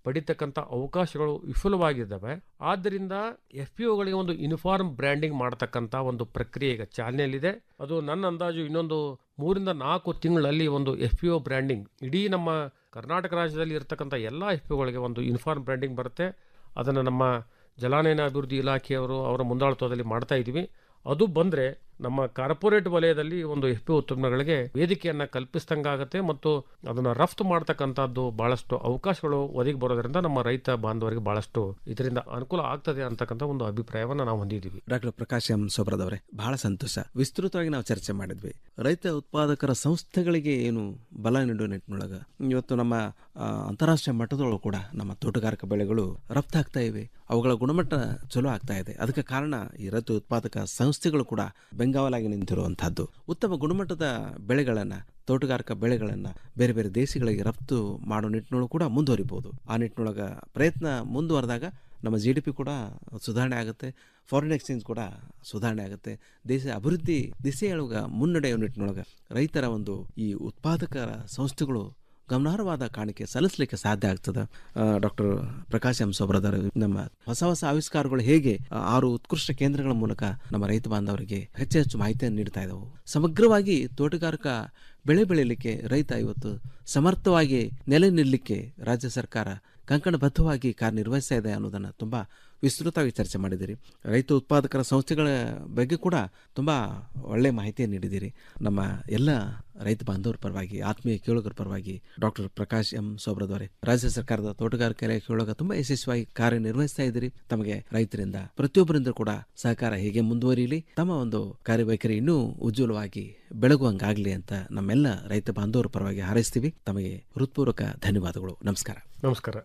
ಪಡಿತಕ್ಕಂಥ ಅವಕಾಶಗಳು ವಿಫಲವಾಗಿದ್ದಾವೆ ಆದ್ದರಿಂದ ಎಫ್ ಪಿ ಒಗಳಿಗೆ ಒಂದು ಯೂನಿಫಾರ್ಮ್ ಬ್ರ್ಯಾಂಡಿಂಗ್ ಮಾಡತಕ್ಕಂಥ ಒಂದು ಪ್ರಕ್ರಿಯೆ ಈಗ ಚಾಲನೆಯಲ್ಲಿದೆ ಅದು ನನ್ನ ಅಂದಾಜು ಇನ್ನೊಂದು ಮೂರಿಂದ ನಾಲ್ಕು ತಿಂಗಳಲ್ಲಿ ಒಂದು ಎಫ್ ಪಿ ಒ ಬ್ರ್ಯಾಂಡಿಂಗ್ ಇಡೀ ನಮ್ಮ ಕರ್ನಾಟಕ ರಾಜ್ಯದಲ್ಲಿ ಇರತಕ್ಕಂಥ ಎಲ್ಲ ಎಫ್ ಪಿ ಒಗಳಿಗೆ ಒಂದು ಯೂನಿಫಾರ್ಮ್ ಬ್ರ್ಯಾಂಡಿಂಗ್ ಬರುತ್ತೆ ಅದನ್ನು ನಮ್ಮ ಜಲಾನಯನ ಅಭಿವೃದ್ಧಿ ಇಲಾಖೆಯವರು ಅವರ ಮುಂದಾಳತ್ವದಲ್ಲಿ ಮಾಡ್ತಾ ಇದ್ದೀವಿ ಅದು ಬಂದರೆ ನಮ್ಮ ಕಾರ್ಪೊರೇಟ್ ವಲಯದಲ್ಲಿ ಒಂದು ಎಫ್ ಪಿ ಉತ್ಪನ್ನಗಳಿಗೆ ವೇದಿಕೆಯನ್ನು ಕಲ್ಪಿಸಿದಂಗಾಗತ್ತೆ ಮತ್ತು ಅದನ್ನು ರಫ್ತು ಮಾಡ್ತಕ್ಕಂಥದ್ದು ಬಹಳಷ್ಟು ಅವಕಾಶಗಳು ಒದಗಿ ಬರೋದ್ರಿಂದ ನಮ್ಮ ರೈತ ಬಾಂಧವರಿಗೆ ಬಹಳಷ್ಟು ಇದರಿಂದ ಅನುಕೂಲ ಆಗ್ತದೆ ಅಂತಕ್ಕಂಥ ಒಂದು ಅಭಿಪ್ರಾಯವನ್ನು ನಾವು ಹೊಂದಿದ್ದೀವಿ ಡಾಕ್ಟರ್ ಪ್ರಕಾಶ್ ಎಂ ಸೋಬ್ರದವರೇ ಬಹಳ ಸಂತೋಷ ವಿಸ್ತೃತವಾಗಿ ನಾವು ಚರ್ಚೆ ಮಾಡಿದ್ವಿ ರೈತ ಉತ್ಪಾದಕರ ಸಂಸ್ಥೆಗಳಿಗೆ ಏನು ಬಲ ನೀಡುವ ನಿಟ್ಟಿನೊಳಗ ಇವತ್ತು ನಮ್ಮ ಆ, ಅಂತಾರಾಷ್ಟ್ರೀಯ ಮಟ್ಟದೊಳಗೂ ಕೂಡ ನಮ್ಮ ತೋಟಗಾರಿಕಾ ಬೆಳೆಗಳು ರಫ್ತಾಗ್ತಾ ಇವೆ ಅವುಗಳ ಗುಣಮಟ್ಟ ಚಲೋ ಆಗ್ತಾ ಇದೆ ಅದಕ್ಕೆ ಕಾರಣ ಈ ರೈತ ಉತ್ಪಾದಕ ಸಂಸ್ಥೆಗಳು ಕೂಡ ಬೆಂಗಾವಲಾಗಿ ನಿಂತಿರುವಂತಹದ್ದು ಉತ್ತಮ ಗುಣಮಟ್ಟದ ಬೆಳೆಗಳನ್ನ ತೋಟಗಾರಿಕಾ ಬೆಳೆಗಳನ್ನ ಬೇರೆ ಬೇರೆ ದೇಶಗಳಿಗೆ ರಫ್ತು ಮಾಡೋ ನಿಟ್ಟಿನೊಳಗೂ ಕೂಡ ಮುಂದುವರಿಬಹುದು ಆ ನಿಟ್ಟಿನೊಳಗ ಪ್ರಯತ್ನ ಮುಂದುವರೆದಾಗ ನಮ್ಮ ಜಿ ಡಿ ಪಿ ಕೂಡ ಸುಧಾರಣೆ ಆಗುತ್ತೆ ಫಾರಿನ್ ಎಕ್ಸ್ಚೇಂಜ್ ಕೂಡ ಸುಧಾರಣೆ ಆಗುತ್ತೆ ದೇಶ ಅಭಿವೃದ್ಧಿ ದಿಸೆಯೊಳಗ ಮುನ್ನಡೆಯೋ ನಿಟ್ಟಿನೊಳಗೆ ರೈತರ ಒಂದು ಈ ಉತ್ಪಾದಕರ ಸಂಸ್ಥೆಗಳು ಗಮನಾರ್ಹವಾದ ಕಾಣಿಕೆ ಸಲ್ಲಿಸಲಿಕ್ಕೆ ಸಾಧ್ಯ ಆಗ್ತದೆ ಡಾಕ್ಟರ್ ಪ್ರಕಾಶ್ ಎಂ ಸೋಬ್ರದರ್ ನಮ್ಮ ಹೊಸ ಹೊಸ ಆವಿಷ್ಕಾರಗಳು ಹೇಗೆ ಆ, ಆರು ಉತ್ಕೃಷ್ಟ ಕೇಂದ್ರಗಳ ಮೂಲಕ ನಮ್ಮ ರೈತ ಬಾಂಧವರಿಗೆ ಹೆಚ್ಚು ಹೆಚ್ಚು ಮಾಹಿತಿಯನ್ನು ನೀಡ್ತಾ ಇದ್ದವು ಸಮಗ್ರವಾಗಿ ತೋಟಗಾರಿಕಾ ಬೆಳೆ ಬೆಳೀಲಿಕ್ಕೆ ರೈತ ಇವತ್ತು ಸಮರ್ಥವಾಗಿ ನೆಲೆ ನಿಲ್ಲಲಿಕ್ಕೆ ರಾಜ್ಯ ಸರ್ಕಾರ ಕಂಕಣಬದ್ಧವಾಗಿ ಕಾರ್ಯನಿರ್ವಹಿಸ್ತಾ ಇದೆ ಅನ್ನೋದನ್ನು ತುಂಬ ವಿಸ್ತೃತವಾಗಿ ಚರ್ಚೆ ಮಾಡಿದ್ದೀರಿ ರೈತ ಉತ್ಪಾದಕರ ಸಂಸ್ಥೆಗಳ ಬಗ್ಗೆ ಕೂಡ ತುಂಬ ಒಳ್ಳೆಯ ಮಾಹಿತಿಯನ್ನು ನೀಡಿದ್ದೀರಿ ನಮ್ಮ ಎಲ್ಲ ರೈತ ಬಾಂಧವರ ಪರವಾಗಿ ಆತ್ಮೀಯ ಕೇಳುಗರ ಪರವಾಗಿ ಡಾಕ್ಟರ್ ಪ್ರಕಾಶ್ ಎಂ ಸೋಬ್ರದವರೇ ರಾಜ್ಯ ಸರ್ಕಾರದ ತೋಟಗಾರಿಕೆ ಇಲಾಖೆಯೊಳಗೆ ತುಂಬ ಯಶಸ್ವಿಯಾಗಿ ಕಾರ್ಯನಿರ್ವಹಿಸ್ತಾ ಇದ್ದೀರಿ ತಮಗೆ ರೈತರಿಂದ ಪ್ರತಿಯೊಬ್ಬರಿಂದ ಕೂಡ ಸಹಕಾರ ಹೇಗೆ ಮುಂದುವರಿಯಲಿ ತಮ್ಮ ಒಂದು ಕಾರ್ಯವೈಖರಿ ಇನ್ನೂ ಉಜ್ವಲವಾಗಿ ಬೆಳಗುವಂಗಾಗಲಿ ಅಂತ ನಮ್ಮೆಲ್ಲ ರೈತ ಬಾಂಧವರ ಪರವಾಗಿ ಹಾರೈಸ್ತೀವಿ ತಮಗೆ ಹೃತ್ಪೂರ್ವಕ ಧನ್ಯವಾದಗಳು ನಮಸ್ಕಾರ ನಮಸ್ಕಾರ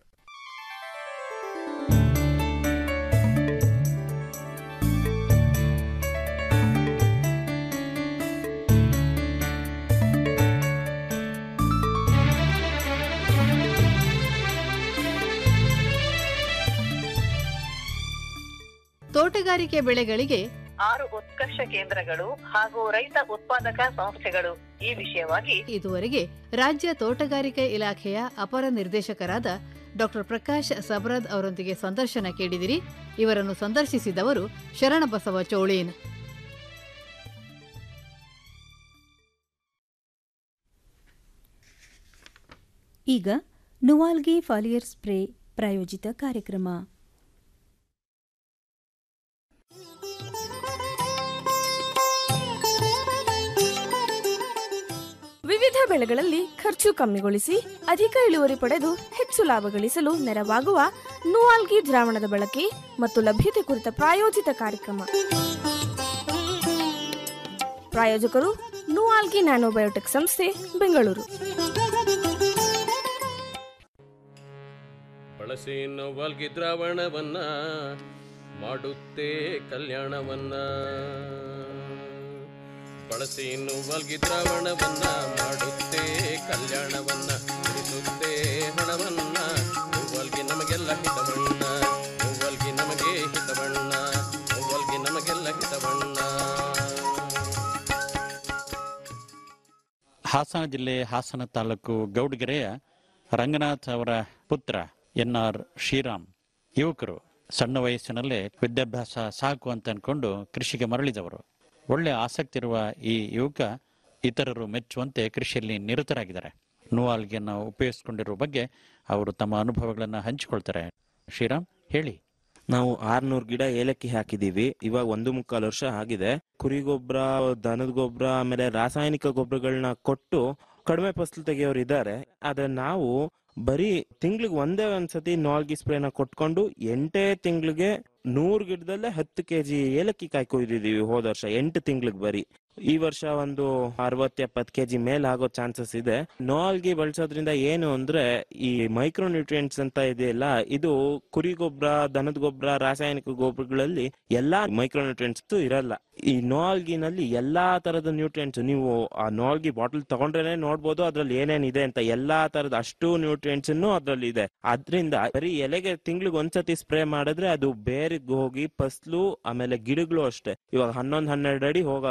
ತೋಟಗಾರಿಕೆ ಬೆಳೆಗಳಿಗೆ ಆರು ಉತ್ಕರ್ಷ ಕೇಂದ್ರಗಳು ಹಾಗೂ ರೈತ ಉತ್ಪಾದಕ ಸಂಸ್ಥೆಗಳು ಈ ವಿಷಯವಾಗಿ ಇದುವರೆಗೆ ರಾಜ್ಯ ತೋಟಗಾರಿಕೆ ಇಲಾಖೆಯ ಅಪರ ನಿರ್ದೇಶಕರಾದ ಡಾಕ್ಟರ್ ಪ್ರಕಾಶ್ ಸಬ್ರದ್ ಅವರೊಂದಿಗೆ ಸಂದರ್ಶನ ಕೇಳಿದಿರಿ ಇವರನ್ನು ಸಂದರ್ಶಿಸಿದವರು ಶರಣಬಸವ ಚೋಳೀನ್ ಈಗ ನುವಾಲ್ಗಿ ಫಾಲಿಯರ್ ಸ್ಪ್ರೇ ಪ್ರಾಯೋಜಿತ ಕಾರ್ಯಕ್ರಮ ವಿವಿಧ ಬೆಳೆಗಳಲ್ಲಿ ಖರ್ಚು ಕಮ್ಮಿಗೊಳಿಸಿ ಅಧಿಕ ಇಳುವರಿ ಪಡೆದು ಹೆಚ್ಚು ಲಾಭ ಗಳಿಸಲು ನೆರವಾಗುವ ನುವಾಲ್ಗಿ ದ್ರಾವಣದ ಬಳಕೆ ಮತ್ತು ಲಭ್ಯತೆ ಕುರಿತ ಪ್ರಾಯೋಜಿತ ಕಾರ್ಯಕ್ರಮ ಪ್ರಾಯೋಜಕರು ನುವಾಲ್ಗಿ ನ್ಯಾನೋಬಯೋಟೆಕ್ ಸಂಸ್ಥೆ ಬೆಂಗಳೂರು ಬಳಸಿ ನೋವಲ್ಗಿ ದ್ರಾವಣವನ್ನ ಮಾಡುತ್ತೆ ಕಲ್ಯಾಣವನ್ನ ಬಳಸಿ ನೋವಲ್ಗಿ ದ್ರಾವಣವನ್ನ ಮಾಡುತ್ತೆ ಕಲ್ಯಾಣವನ್ನ ಉಳಿಸುತ್ತೆ ಹಣವನ್ನ ನೋವಲ್ಗಿ ನಮಗೆಲ್ಲ ಹಿತವಣ್ಣ ನೋವಲ್ಗಿ ನಮಗೆ ಹಿತವಣ್ಣ ನೋವಲ್ಗಿ ನಮಗೆಲ್ಲ ಹಿತವಣ್ಣ ಹಾಸನ ಜಿಲ್ಲೆ ಹಾಸನ ತಾಲೂಕು ಗೌಡಗೆರೆಯ ರಂಗನಾಥ್ ಅವರ ಪುತ್ರ ಎನ್ ಆರ್ ಶ್ರೀರಾಮ್ ಯುವಕರು ಸಣ್ಣ ವಯಸ್ಸಿನಲ್ಲೇ ವಿದ್ಯಾಭ್ಯಾಸ ಸಾಕು ಅಂತ ಅನ್ಕೊಂಡು ಕೃಷಿಗೆ ಮರಳಿದವರು ಒಳ್ಳೆ ಆಸಕ್ತಿ ಇರುವ ಈ ಯುವಕ ಇತರರು ಮೆಚ್ಚುವಂತೆ ಕೃಷಿಯಲ್ಲಿ ನಿರತರಾಗಿದ್ದಾರೆ ನೂವಾಲ್ಗೆಯನ್ನು ಉಪಯೋಗಿಸಿಕೊಂಡಿರುವ ಬಗ್ಗೆ ಅವರು ತಮ್ಮ ಅನುಭವಗಳನ್ನು ಹಂಚಿಕೊಳ್ತಾರೆ ಶ್ರೀರಾಮ್ ಹೇಳಿ ನಾವು ಆರ್ನೂರು ಗಿಡ ಏಲಕ್ಕಿ ಹಾಕಿದೀವಿ ಇವಾಗ ಒಂದು ಮುಕ್ಕಾಲು ವರ್ಷ ಆಗಿದೆ ಕುರಿ ಗೊಬ್ಬರ ದನದ ಗೊಬ್ಬರ ಆಮೇಲೆ ರಾಸಾಯನಿಕ ಗೊಬ್ಬರಗಳನ್ನ ಕೊಟ್ಟು ಕಡಿಮೆ ಫಸಲು ತೆಗೆಯೋರು ಇದ್ದಾರೆ ಆದ್ರೆ ನಾವು ಬರೀ ತಿಂಗ್ಳಿಗೆ ಒಂದೇ ಒಂದ್ಸತಿ ನಾಲ್ಗಿ ಸ್ಪ್ರೇನ ಕೊಟ್ಕೊಂಡು ಎಂಟೇ ತಿಂಗ್ಳಿಗೆ ನೂರ್ ಗಿಡದಲ್ಲೇ ಹತ್ತು ಕೆಜಿ ಏಲಕ್ಕಿ ಕಾಯಿ ಕೊಯ್ದಿದೀವಿ ಹೋದ ವರ್ಷ ಎಂಟು ತಿಂಗ್ಳಿಗೆ ಬರೀ ಈ ವರ್ಷ ಒಂದು ಅರವತ್ ಎಪ್ಪತ್ ಕೆಜಿ ಮೇಲ್ ಆಗೋ ಚಾನ್ಸಸ್ ಇದೆ ನೋಲ್ಗಿ ಬಳಸೋದ್ರಿಂದ ಏನು ಅಂದ್ರೆ ಈ ಮೈಕ್ರೋ ನ್ಯೂಟ್ರಿಯೆಂಟ್ಸ್ ಅಂತ ಇದೆಯಲ್ಲ ಇದು ಕುರಿ ಗೊಬ್ಬರ ದನದ ಗೊಬ್ಬರ ರಾಸಾಯನಿಕ ಗೊಬ್ಬರಗಳಲ್ಲಿ ಎಲ್ಲಾ ಮೈಕ್ರೋ ನ್ಯೂಟ್ರಿಯೆಂಟ್ಸ್ ಇರಲ್ಲ ಈ ನೋಲ್ಗಿನಲ್ಲಿ ಎಲ್ಲಾ ತರದ ನ್ಯೂಟ್ರಿಯೆಂಟ್ಸ್ ನೀವು ಆ ನೋಲ್ಗಿ ಬಾಟಲ್ ತಗೊಂಡ್ರೇನೆ ನೋಡ್ಬೋದು ಅದ್ರಲ್ಲಿ ಏನೇನಿದೆ ಅಂತ ಎಲ್ಲಾ ತರದ ಅಷ್ಟು ನ್ಯೂಟ್ರಿಯೆಂಟ್ಸ್ ಅದ್ರಲ್ಲಿ ಇದೆ ಅದ್ರಿಂದ ಬರೀ ಎಲೆಗೆ ತಿಂಗ್ಳಿಗೆ ಒಂದ್ಸತಿ ಸ್ಪ್ರೇ ಮಾಡಿದ್ರೆ ಅದು ಬೇರಿಗೆ ಹೋಗಿ ಫಸ್ಲು ಆಮೇಲೆ ಗಿಡಗಳು ಅಷ್ಟೇ ಇವಾಗ ಹನ್ನೊಂದ್ ಹನ್ನೆರಡು ಅಡಿ ಹೋಗಾಗಿದೆ ಗಿಡಗಳು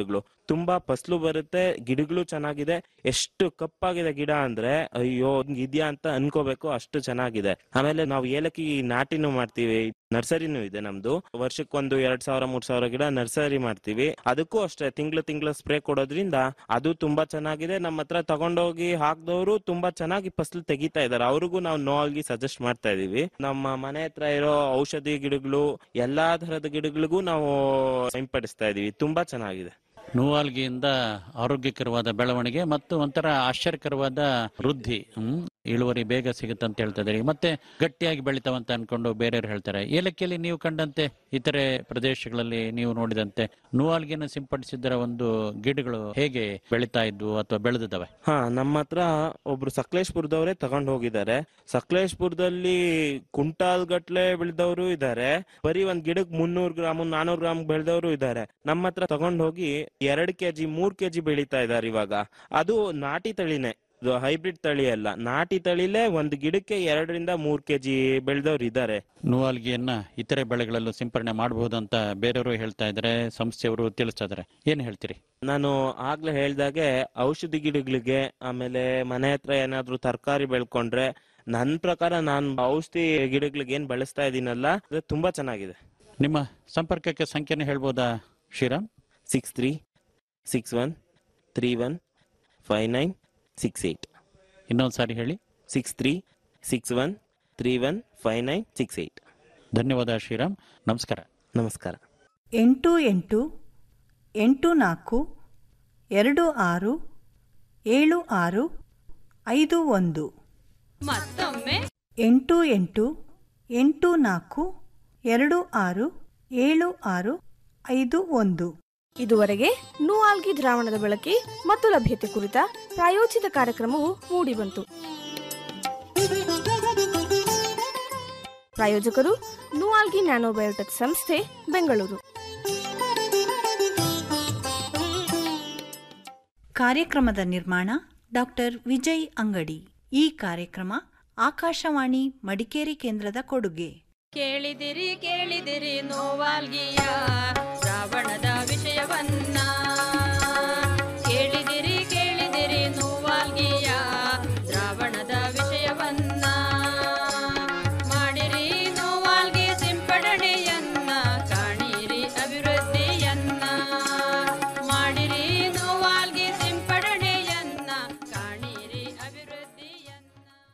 ಗಿಡಗಳು ತುಂಬಾ ಫಸ್ಲು ಬರುತ್ತೆ ಗಿಡಗಳು ಚೆನ್ನಾಗಿದೆ ಎಷ್ಟು ಕಪ್ಪಾಗಿದೆ ಗಿಡ ಅಂದ್ರೆ ಅಯ್ಯೋ ಹಿಂಗ್ ಇದ್ಯಾ ಅಂತ ಅನ್ಕೋಬೇಕು ಅಷ್ಟು ಚೆನ್ನಾಗಿದೆ ಆಮೇಲೆ ನಾವು ಏಲಕ್ಕಿ ನಾಟಿನೂ ಮಾಡ್ತೀವಿ ನರ್ಸರಿನೂ ಇದೆ ನಮ್ದು ವರ್ಷಕ್ಕೊಂದು ಎರಡ್ ಸಾವಿರ ಮೂರ್ ಸಾವಿರ ಗಿಡ ನರ್ಸರಿ ಮಾಡ್ತೀವಿ ಅದಕ್ಕೂ ಅಷ್ಟೇ ತಿಂಗಳು ತಿಂಗಳು ಸ್ಪ್ರೇ ಕೊಡೋದ್ರಿಂದ ಅದು ತುಂಬಾ ಚೆನ್ನಾಗಿದೆ ನಮ್ಮ ಹತ್ರ ತಗೊಂಡೋಗಿ ಹಾಕ್ದವರು ತುಂಬಾ ಚೆನ್ನಾಗಿ ಫಸಲು ತೆಗಿತಾ ಇದಾರೆ ಅವ್ರಿಗೂ ನಾವು ನೋವಾಗಿ ಸಜೆಸ್ಟ್ ಮಾಡ್ತಾ ಇದೀವಿ ನಮ್ಮ ಮನೆ ಹತ್ರ ಇರೋ ಔಷಧಿ ಗಿಡಗಳು ಎಲ್ಲಾ ತರದ ಗಿಡಗಳಿಗೂ ನಾವು ಸಿಂಪಡಿಸ್ತಾ ಇದೀವಿ ತುಂಬಾ ಚೆನ್ನಾಗಿದೆ ನೂವಾಲ್ಗಿಯಿಂದ ಆರೋಗ್ಯಕರವಾದ ಬೆಳವಣಿಗೆ ಮತ್ತು ಒಂಥರ ಆಶ್ಚರ್ಯಕರವಾದ ವೃದ್ಧಿ ಹ್ಮ್ ಇಳುವರಿ ಬೇಗ ಸಿಗುತ್ತೆ ಅಂತ ಹೇಳ್ತಾ ಇದ್ದಾರೆ ಮತ್ತೆ ಗಟ್ಟಿಯಾಗಿ ಬೆಳಿತಾವಂತ ಅನ್ಕೊಂಡು ಬೇರೆಯವ್ರು ಹೇಳ್ತಾರೆ ಏಲಕ್ಕಿಯಲ್ಲಿ ನೀವು ಕಂಡಂತೆ ಇತರೆ ಪ್ರದೇಶಗಳಲ್ಲಿ ನೀವು ನೋಡಿದಂತೆ ನೂವಾಲ್ಗಿನ ಸಿಂಪಡಿಸಿದ್ದರ ಒಂದು ಗಿಡಗಳು ಹೇಗೆ ಬೆಳಿತಾ ಇದ್ವು ಅಥವಾ ಬೆಳೆದಿದ್ದಾವೆ ಹಾ ನಮ್ಮ ಹತ್ರ ಒಬ್ರು ಸಕಲೇಶ್ಪುರದವರೇ ತಗೊಂಡ್ ಹೋಗಿದ್ದಾರೆ ಸಕಲೇಶ್ಪುರದಲ್ಲಿ ಕುಂಟಾಲ್ ಗಟ್ಲೆ ಬೆಳೆದವರು ಇದ್ದಾರೆ ಬರೀ ಒಂದ್ ಗಿಡಕ್ ಮುನ್ನೂರ್ ಗ್ರಾಮ್ ನಾನೂರ್ ಗ್ರಾಮ್ ಬೆಳೆದವರು ಇದ್ದಾರೆ ನಮ್ಮ ಹತ್ರ ತಗೊಂಡ್ ಹೋಗಿ ಎರಡ್ ಕೆಜಿ ಮೂರ್ ಕೆಜಿ ಬೆಳೀತಾ ಇದಾರೆ ಇವಾಗ ಅದು ನಾಟಿ ತಳಿನೇ ಇದು ಹೈಬ್ರಿಡ್ ತಳಿ ಅಲ್ಲ ನಾಟಿ ತಳಿಲೇ ಒಂದ್ ಗಿಡಕ್ಕೆ ಎರಡರಿಂದ ಮೂರ್ ಕೆಜಿ ಬೆಳೆದವ್ರು ಇದ್ದಾರೆ ನೂವಾಲ್ಗಿಯನ್ನ ಇತರೆ ಬೆಳೆಗಳಲ್ಲೂ ಸಿಂಪರಣೆ ಮಾಡಬಹುದು ಅಂತ ಬೇರೆಯವರು ಹೇಳ್ತಾ ಇದ್ದಾರೆ ಸಂಸ್ಥೆಯವರು ತಿಳಿಸ್ತಾ ಇದ್ದಾರೆ ಏನ್ ಹೇಳ್ತೀರಿ ನಾನು ಆಗ್ಲೇ ಹೇಳ್ದಾಗೆ ಔಷಧಿ ಗಿಡಗಳಿಗೆ ಆಮೇಲೆ ಮನೆ ಹತ್ರ ಏನಾದ್ರೂ ತರಕಾರಿ ಬೆಳ್ಕೊಂಡ್ರೆ ನನ್ ಪ್ರಕಾರ ನಾನ್ ಔಷಧಿ ಗಿಡಗಳಿಗೆ ಏನ್ ಬಳಸ್ತಾ ಇದೀನಲ್ಲ ಅದು ತುಂಬಾ ಚೆನ್ನಾಗಿದೆ ನಿಮ್ಮ ಸಂಪರ್ಕಕ್ಕೆ ಸಂಖ್ಯೆನ ಹೇಳ್ಬೋದಾ Shriram six three six one three one five nine six eight ಇನ್ನೊಂದು ಸಾರಿ ಹೇಳಿ six three six one three one five nine six eight ಧನ್ಯವಾದ ಶ್ರೀರಾಮ್ ನಮಸ್ಕಾರ ನಮಸ್ಕಾರ ಎಂಟು ಎಂಟು ಎಂಟು ನಾಲ್ಕು ಎರಡು ಆರು ಏಳು ಆರು ಐದು ಒಂದು ಮತ್ತೊಮ್ಮೆ ಎಂಟು ಎಂಟು ಎಂಟು ನಾಲ್ಕು ಎರಡು ಆರು ಏಳು ಆರು ಐದು ಒಂದು ಇದುವರೆಗೆ ನೂಆಲ್ಗಿ ದ್ರಾವಣದ ಬಳಕೆ ಮತ್ತು ಲಭ್ಯತೆ ಕುರಿತ ಪ್ರಾಯೋಜಿತ ಕಾರ್ಯಕ್ರಮವು ಮೂಡಿಬಂತು ಪ್ರಾಯೋಜಕರು ನೂಆಲ್ಗಿ ನ್ಯಾನೋಬಯೋಟೆಕ್ ಸಂಸ್ಥೆ ಬೆಂಗಳೂರು ಕಾರ್ಯಕ್ರಮದ ನಿರ್ಮಾಣ ಡಾಕ್ಟರ್ ವಿಜಯ್ ಅಂಗಡಿ ಈ ಕಾರ್ಯಕ್ರಮ ಆಕಾಶವಾಣಿ ಮಡಿಕೇರಿ ಕೇಂದ್ರದ ಕೊಡುಗೆ ಕೇಳಿದಿರಿ ಕೇಳಿದಿರಿ ನೋವಾಲ್ಗಿಯ ಶ್ರಾವಣದ ವಿಷಯವನ್ನ ಕೇಳಿದಿರಿ ಕೇಳಿದಿರಿ ನೋವಾಲ್ಗಿಯ ಶ್ರಾವಣದ ವಿಷಯವನ್ನ ಮಾಡಿರಿ ನೋವಾಲ್ಗಿ ಸಿಂಪಡಣೆಯನ್ನ ಕಾಣಿರಿ ಅಭಿವೃದ್ಧಿಯನ್ನ ಮಾಡಿರಿ ನೋವಾಲ್ಗಿ ಸಿಂಪಡಣೆಯನ್ನ ಕಾಣಿರಿ ಅಭಿವೃದ್ಧಿಯನ್ನ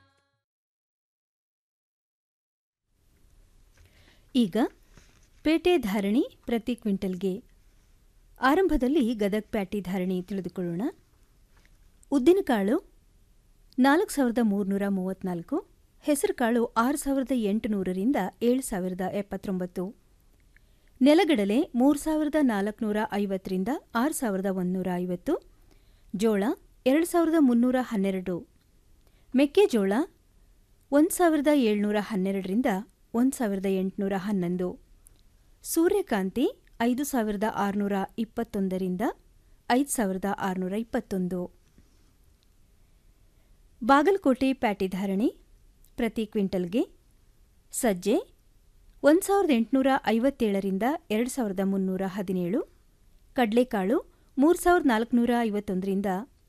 ಈಗ ಪೇಟೆ ಧಾರಣಿ ಪ್ರತಿ ಕ್ವಿಂಟಲ್ಗೆ ಆರಂಭದಲ್ಲಿ ಗದಗ್ ಪ್ಯಾಟಿ ಧಾರಣಿ ತಿಳಿದುಕೊಳ್ಳೋಣ ಉದ್ದಿನಕಾಳು ನಾಲ್ಕು ಸಾವಿರದ ಮೂರುನೂರ ಮೂವತ್ತ್ನಾಲ್ಕು ಹೆಸರುಕಾಳು ಆರು ಸಾವಿರದ ಎಂಟುನೂರರಿಂದ ಏಳು ಸಾವಿರದ ಎಪ್ಪತ್ತೊಂಬತ್ತು ನೆಲಗಡಲೆ ಮೂರು ಸಾವಿರದ ನಾಲ್ಕುನೂರ ಐವತ್ತರಿಂದ ಆರು ಸಾವಿರದ ಒಂದುನೂರ ಐವತ್ತು ಜೋಳ ಎರಡು ಸಾವಿರದ ಮುನ್ನೂರ ಹನ್ನೆರಡು ಮೆಕ್ಕೆಜೋಳ ಒಂದು ಸಾವಿರದ ಏಳ್ನೂರ ಹನ್ನೆರಡರಿಂದ ಒಂದು ಸಾವಿರದ ಎಂಟುನೂರ ಹನ್ನೊಂದು ಸೂರ್ಯಕಾಂತಿ ಐದು ಸಾವಿರದ ಆರುನೂರ ಇಪ್ಪತ್ತೊಂದರಿಂದ ಐದು ಸಾವಿರದ ಆರುನೂರ ಇಪ್ಪತ್ತೊಂದು ಬಾಗಲಕೋಟೆ ಪ್ಯಾಟಿ ಧಾರಣೆ ಪ್ರತಿ ಕ್ವಿಂಟಲ್ಗೆ ಸಜ್ಜೆ ಒಂದು ಸಾವಿರದ ಎಂಟುನೂರ ಐವತ್ತೇಳರಿಂದ ಎರಡು ಸಾವಿರದ ಮುನ್ನೂರ ಹದಿನೇಳು ಕಡಲೆಕಾಳು ಮೂರು ಸಾವಿರದ ನಾಲ್ಕುನೂರ ಐವತ್ತೊಂದರಿಂದ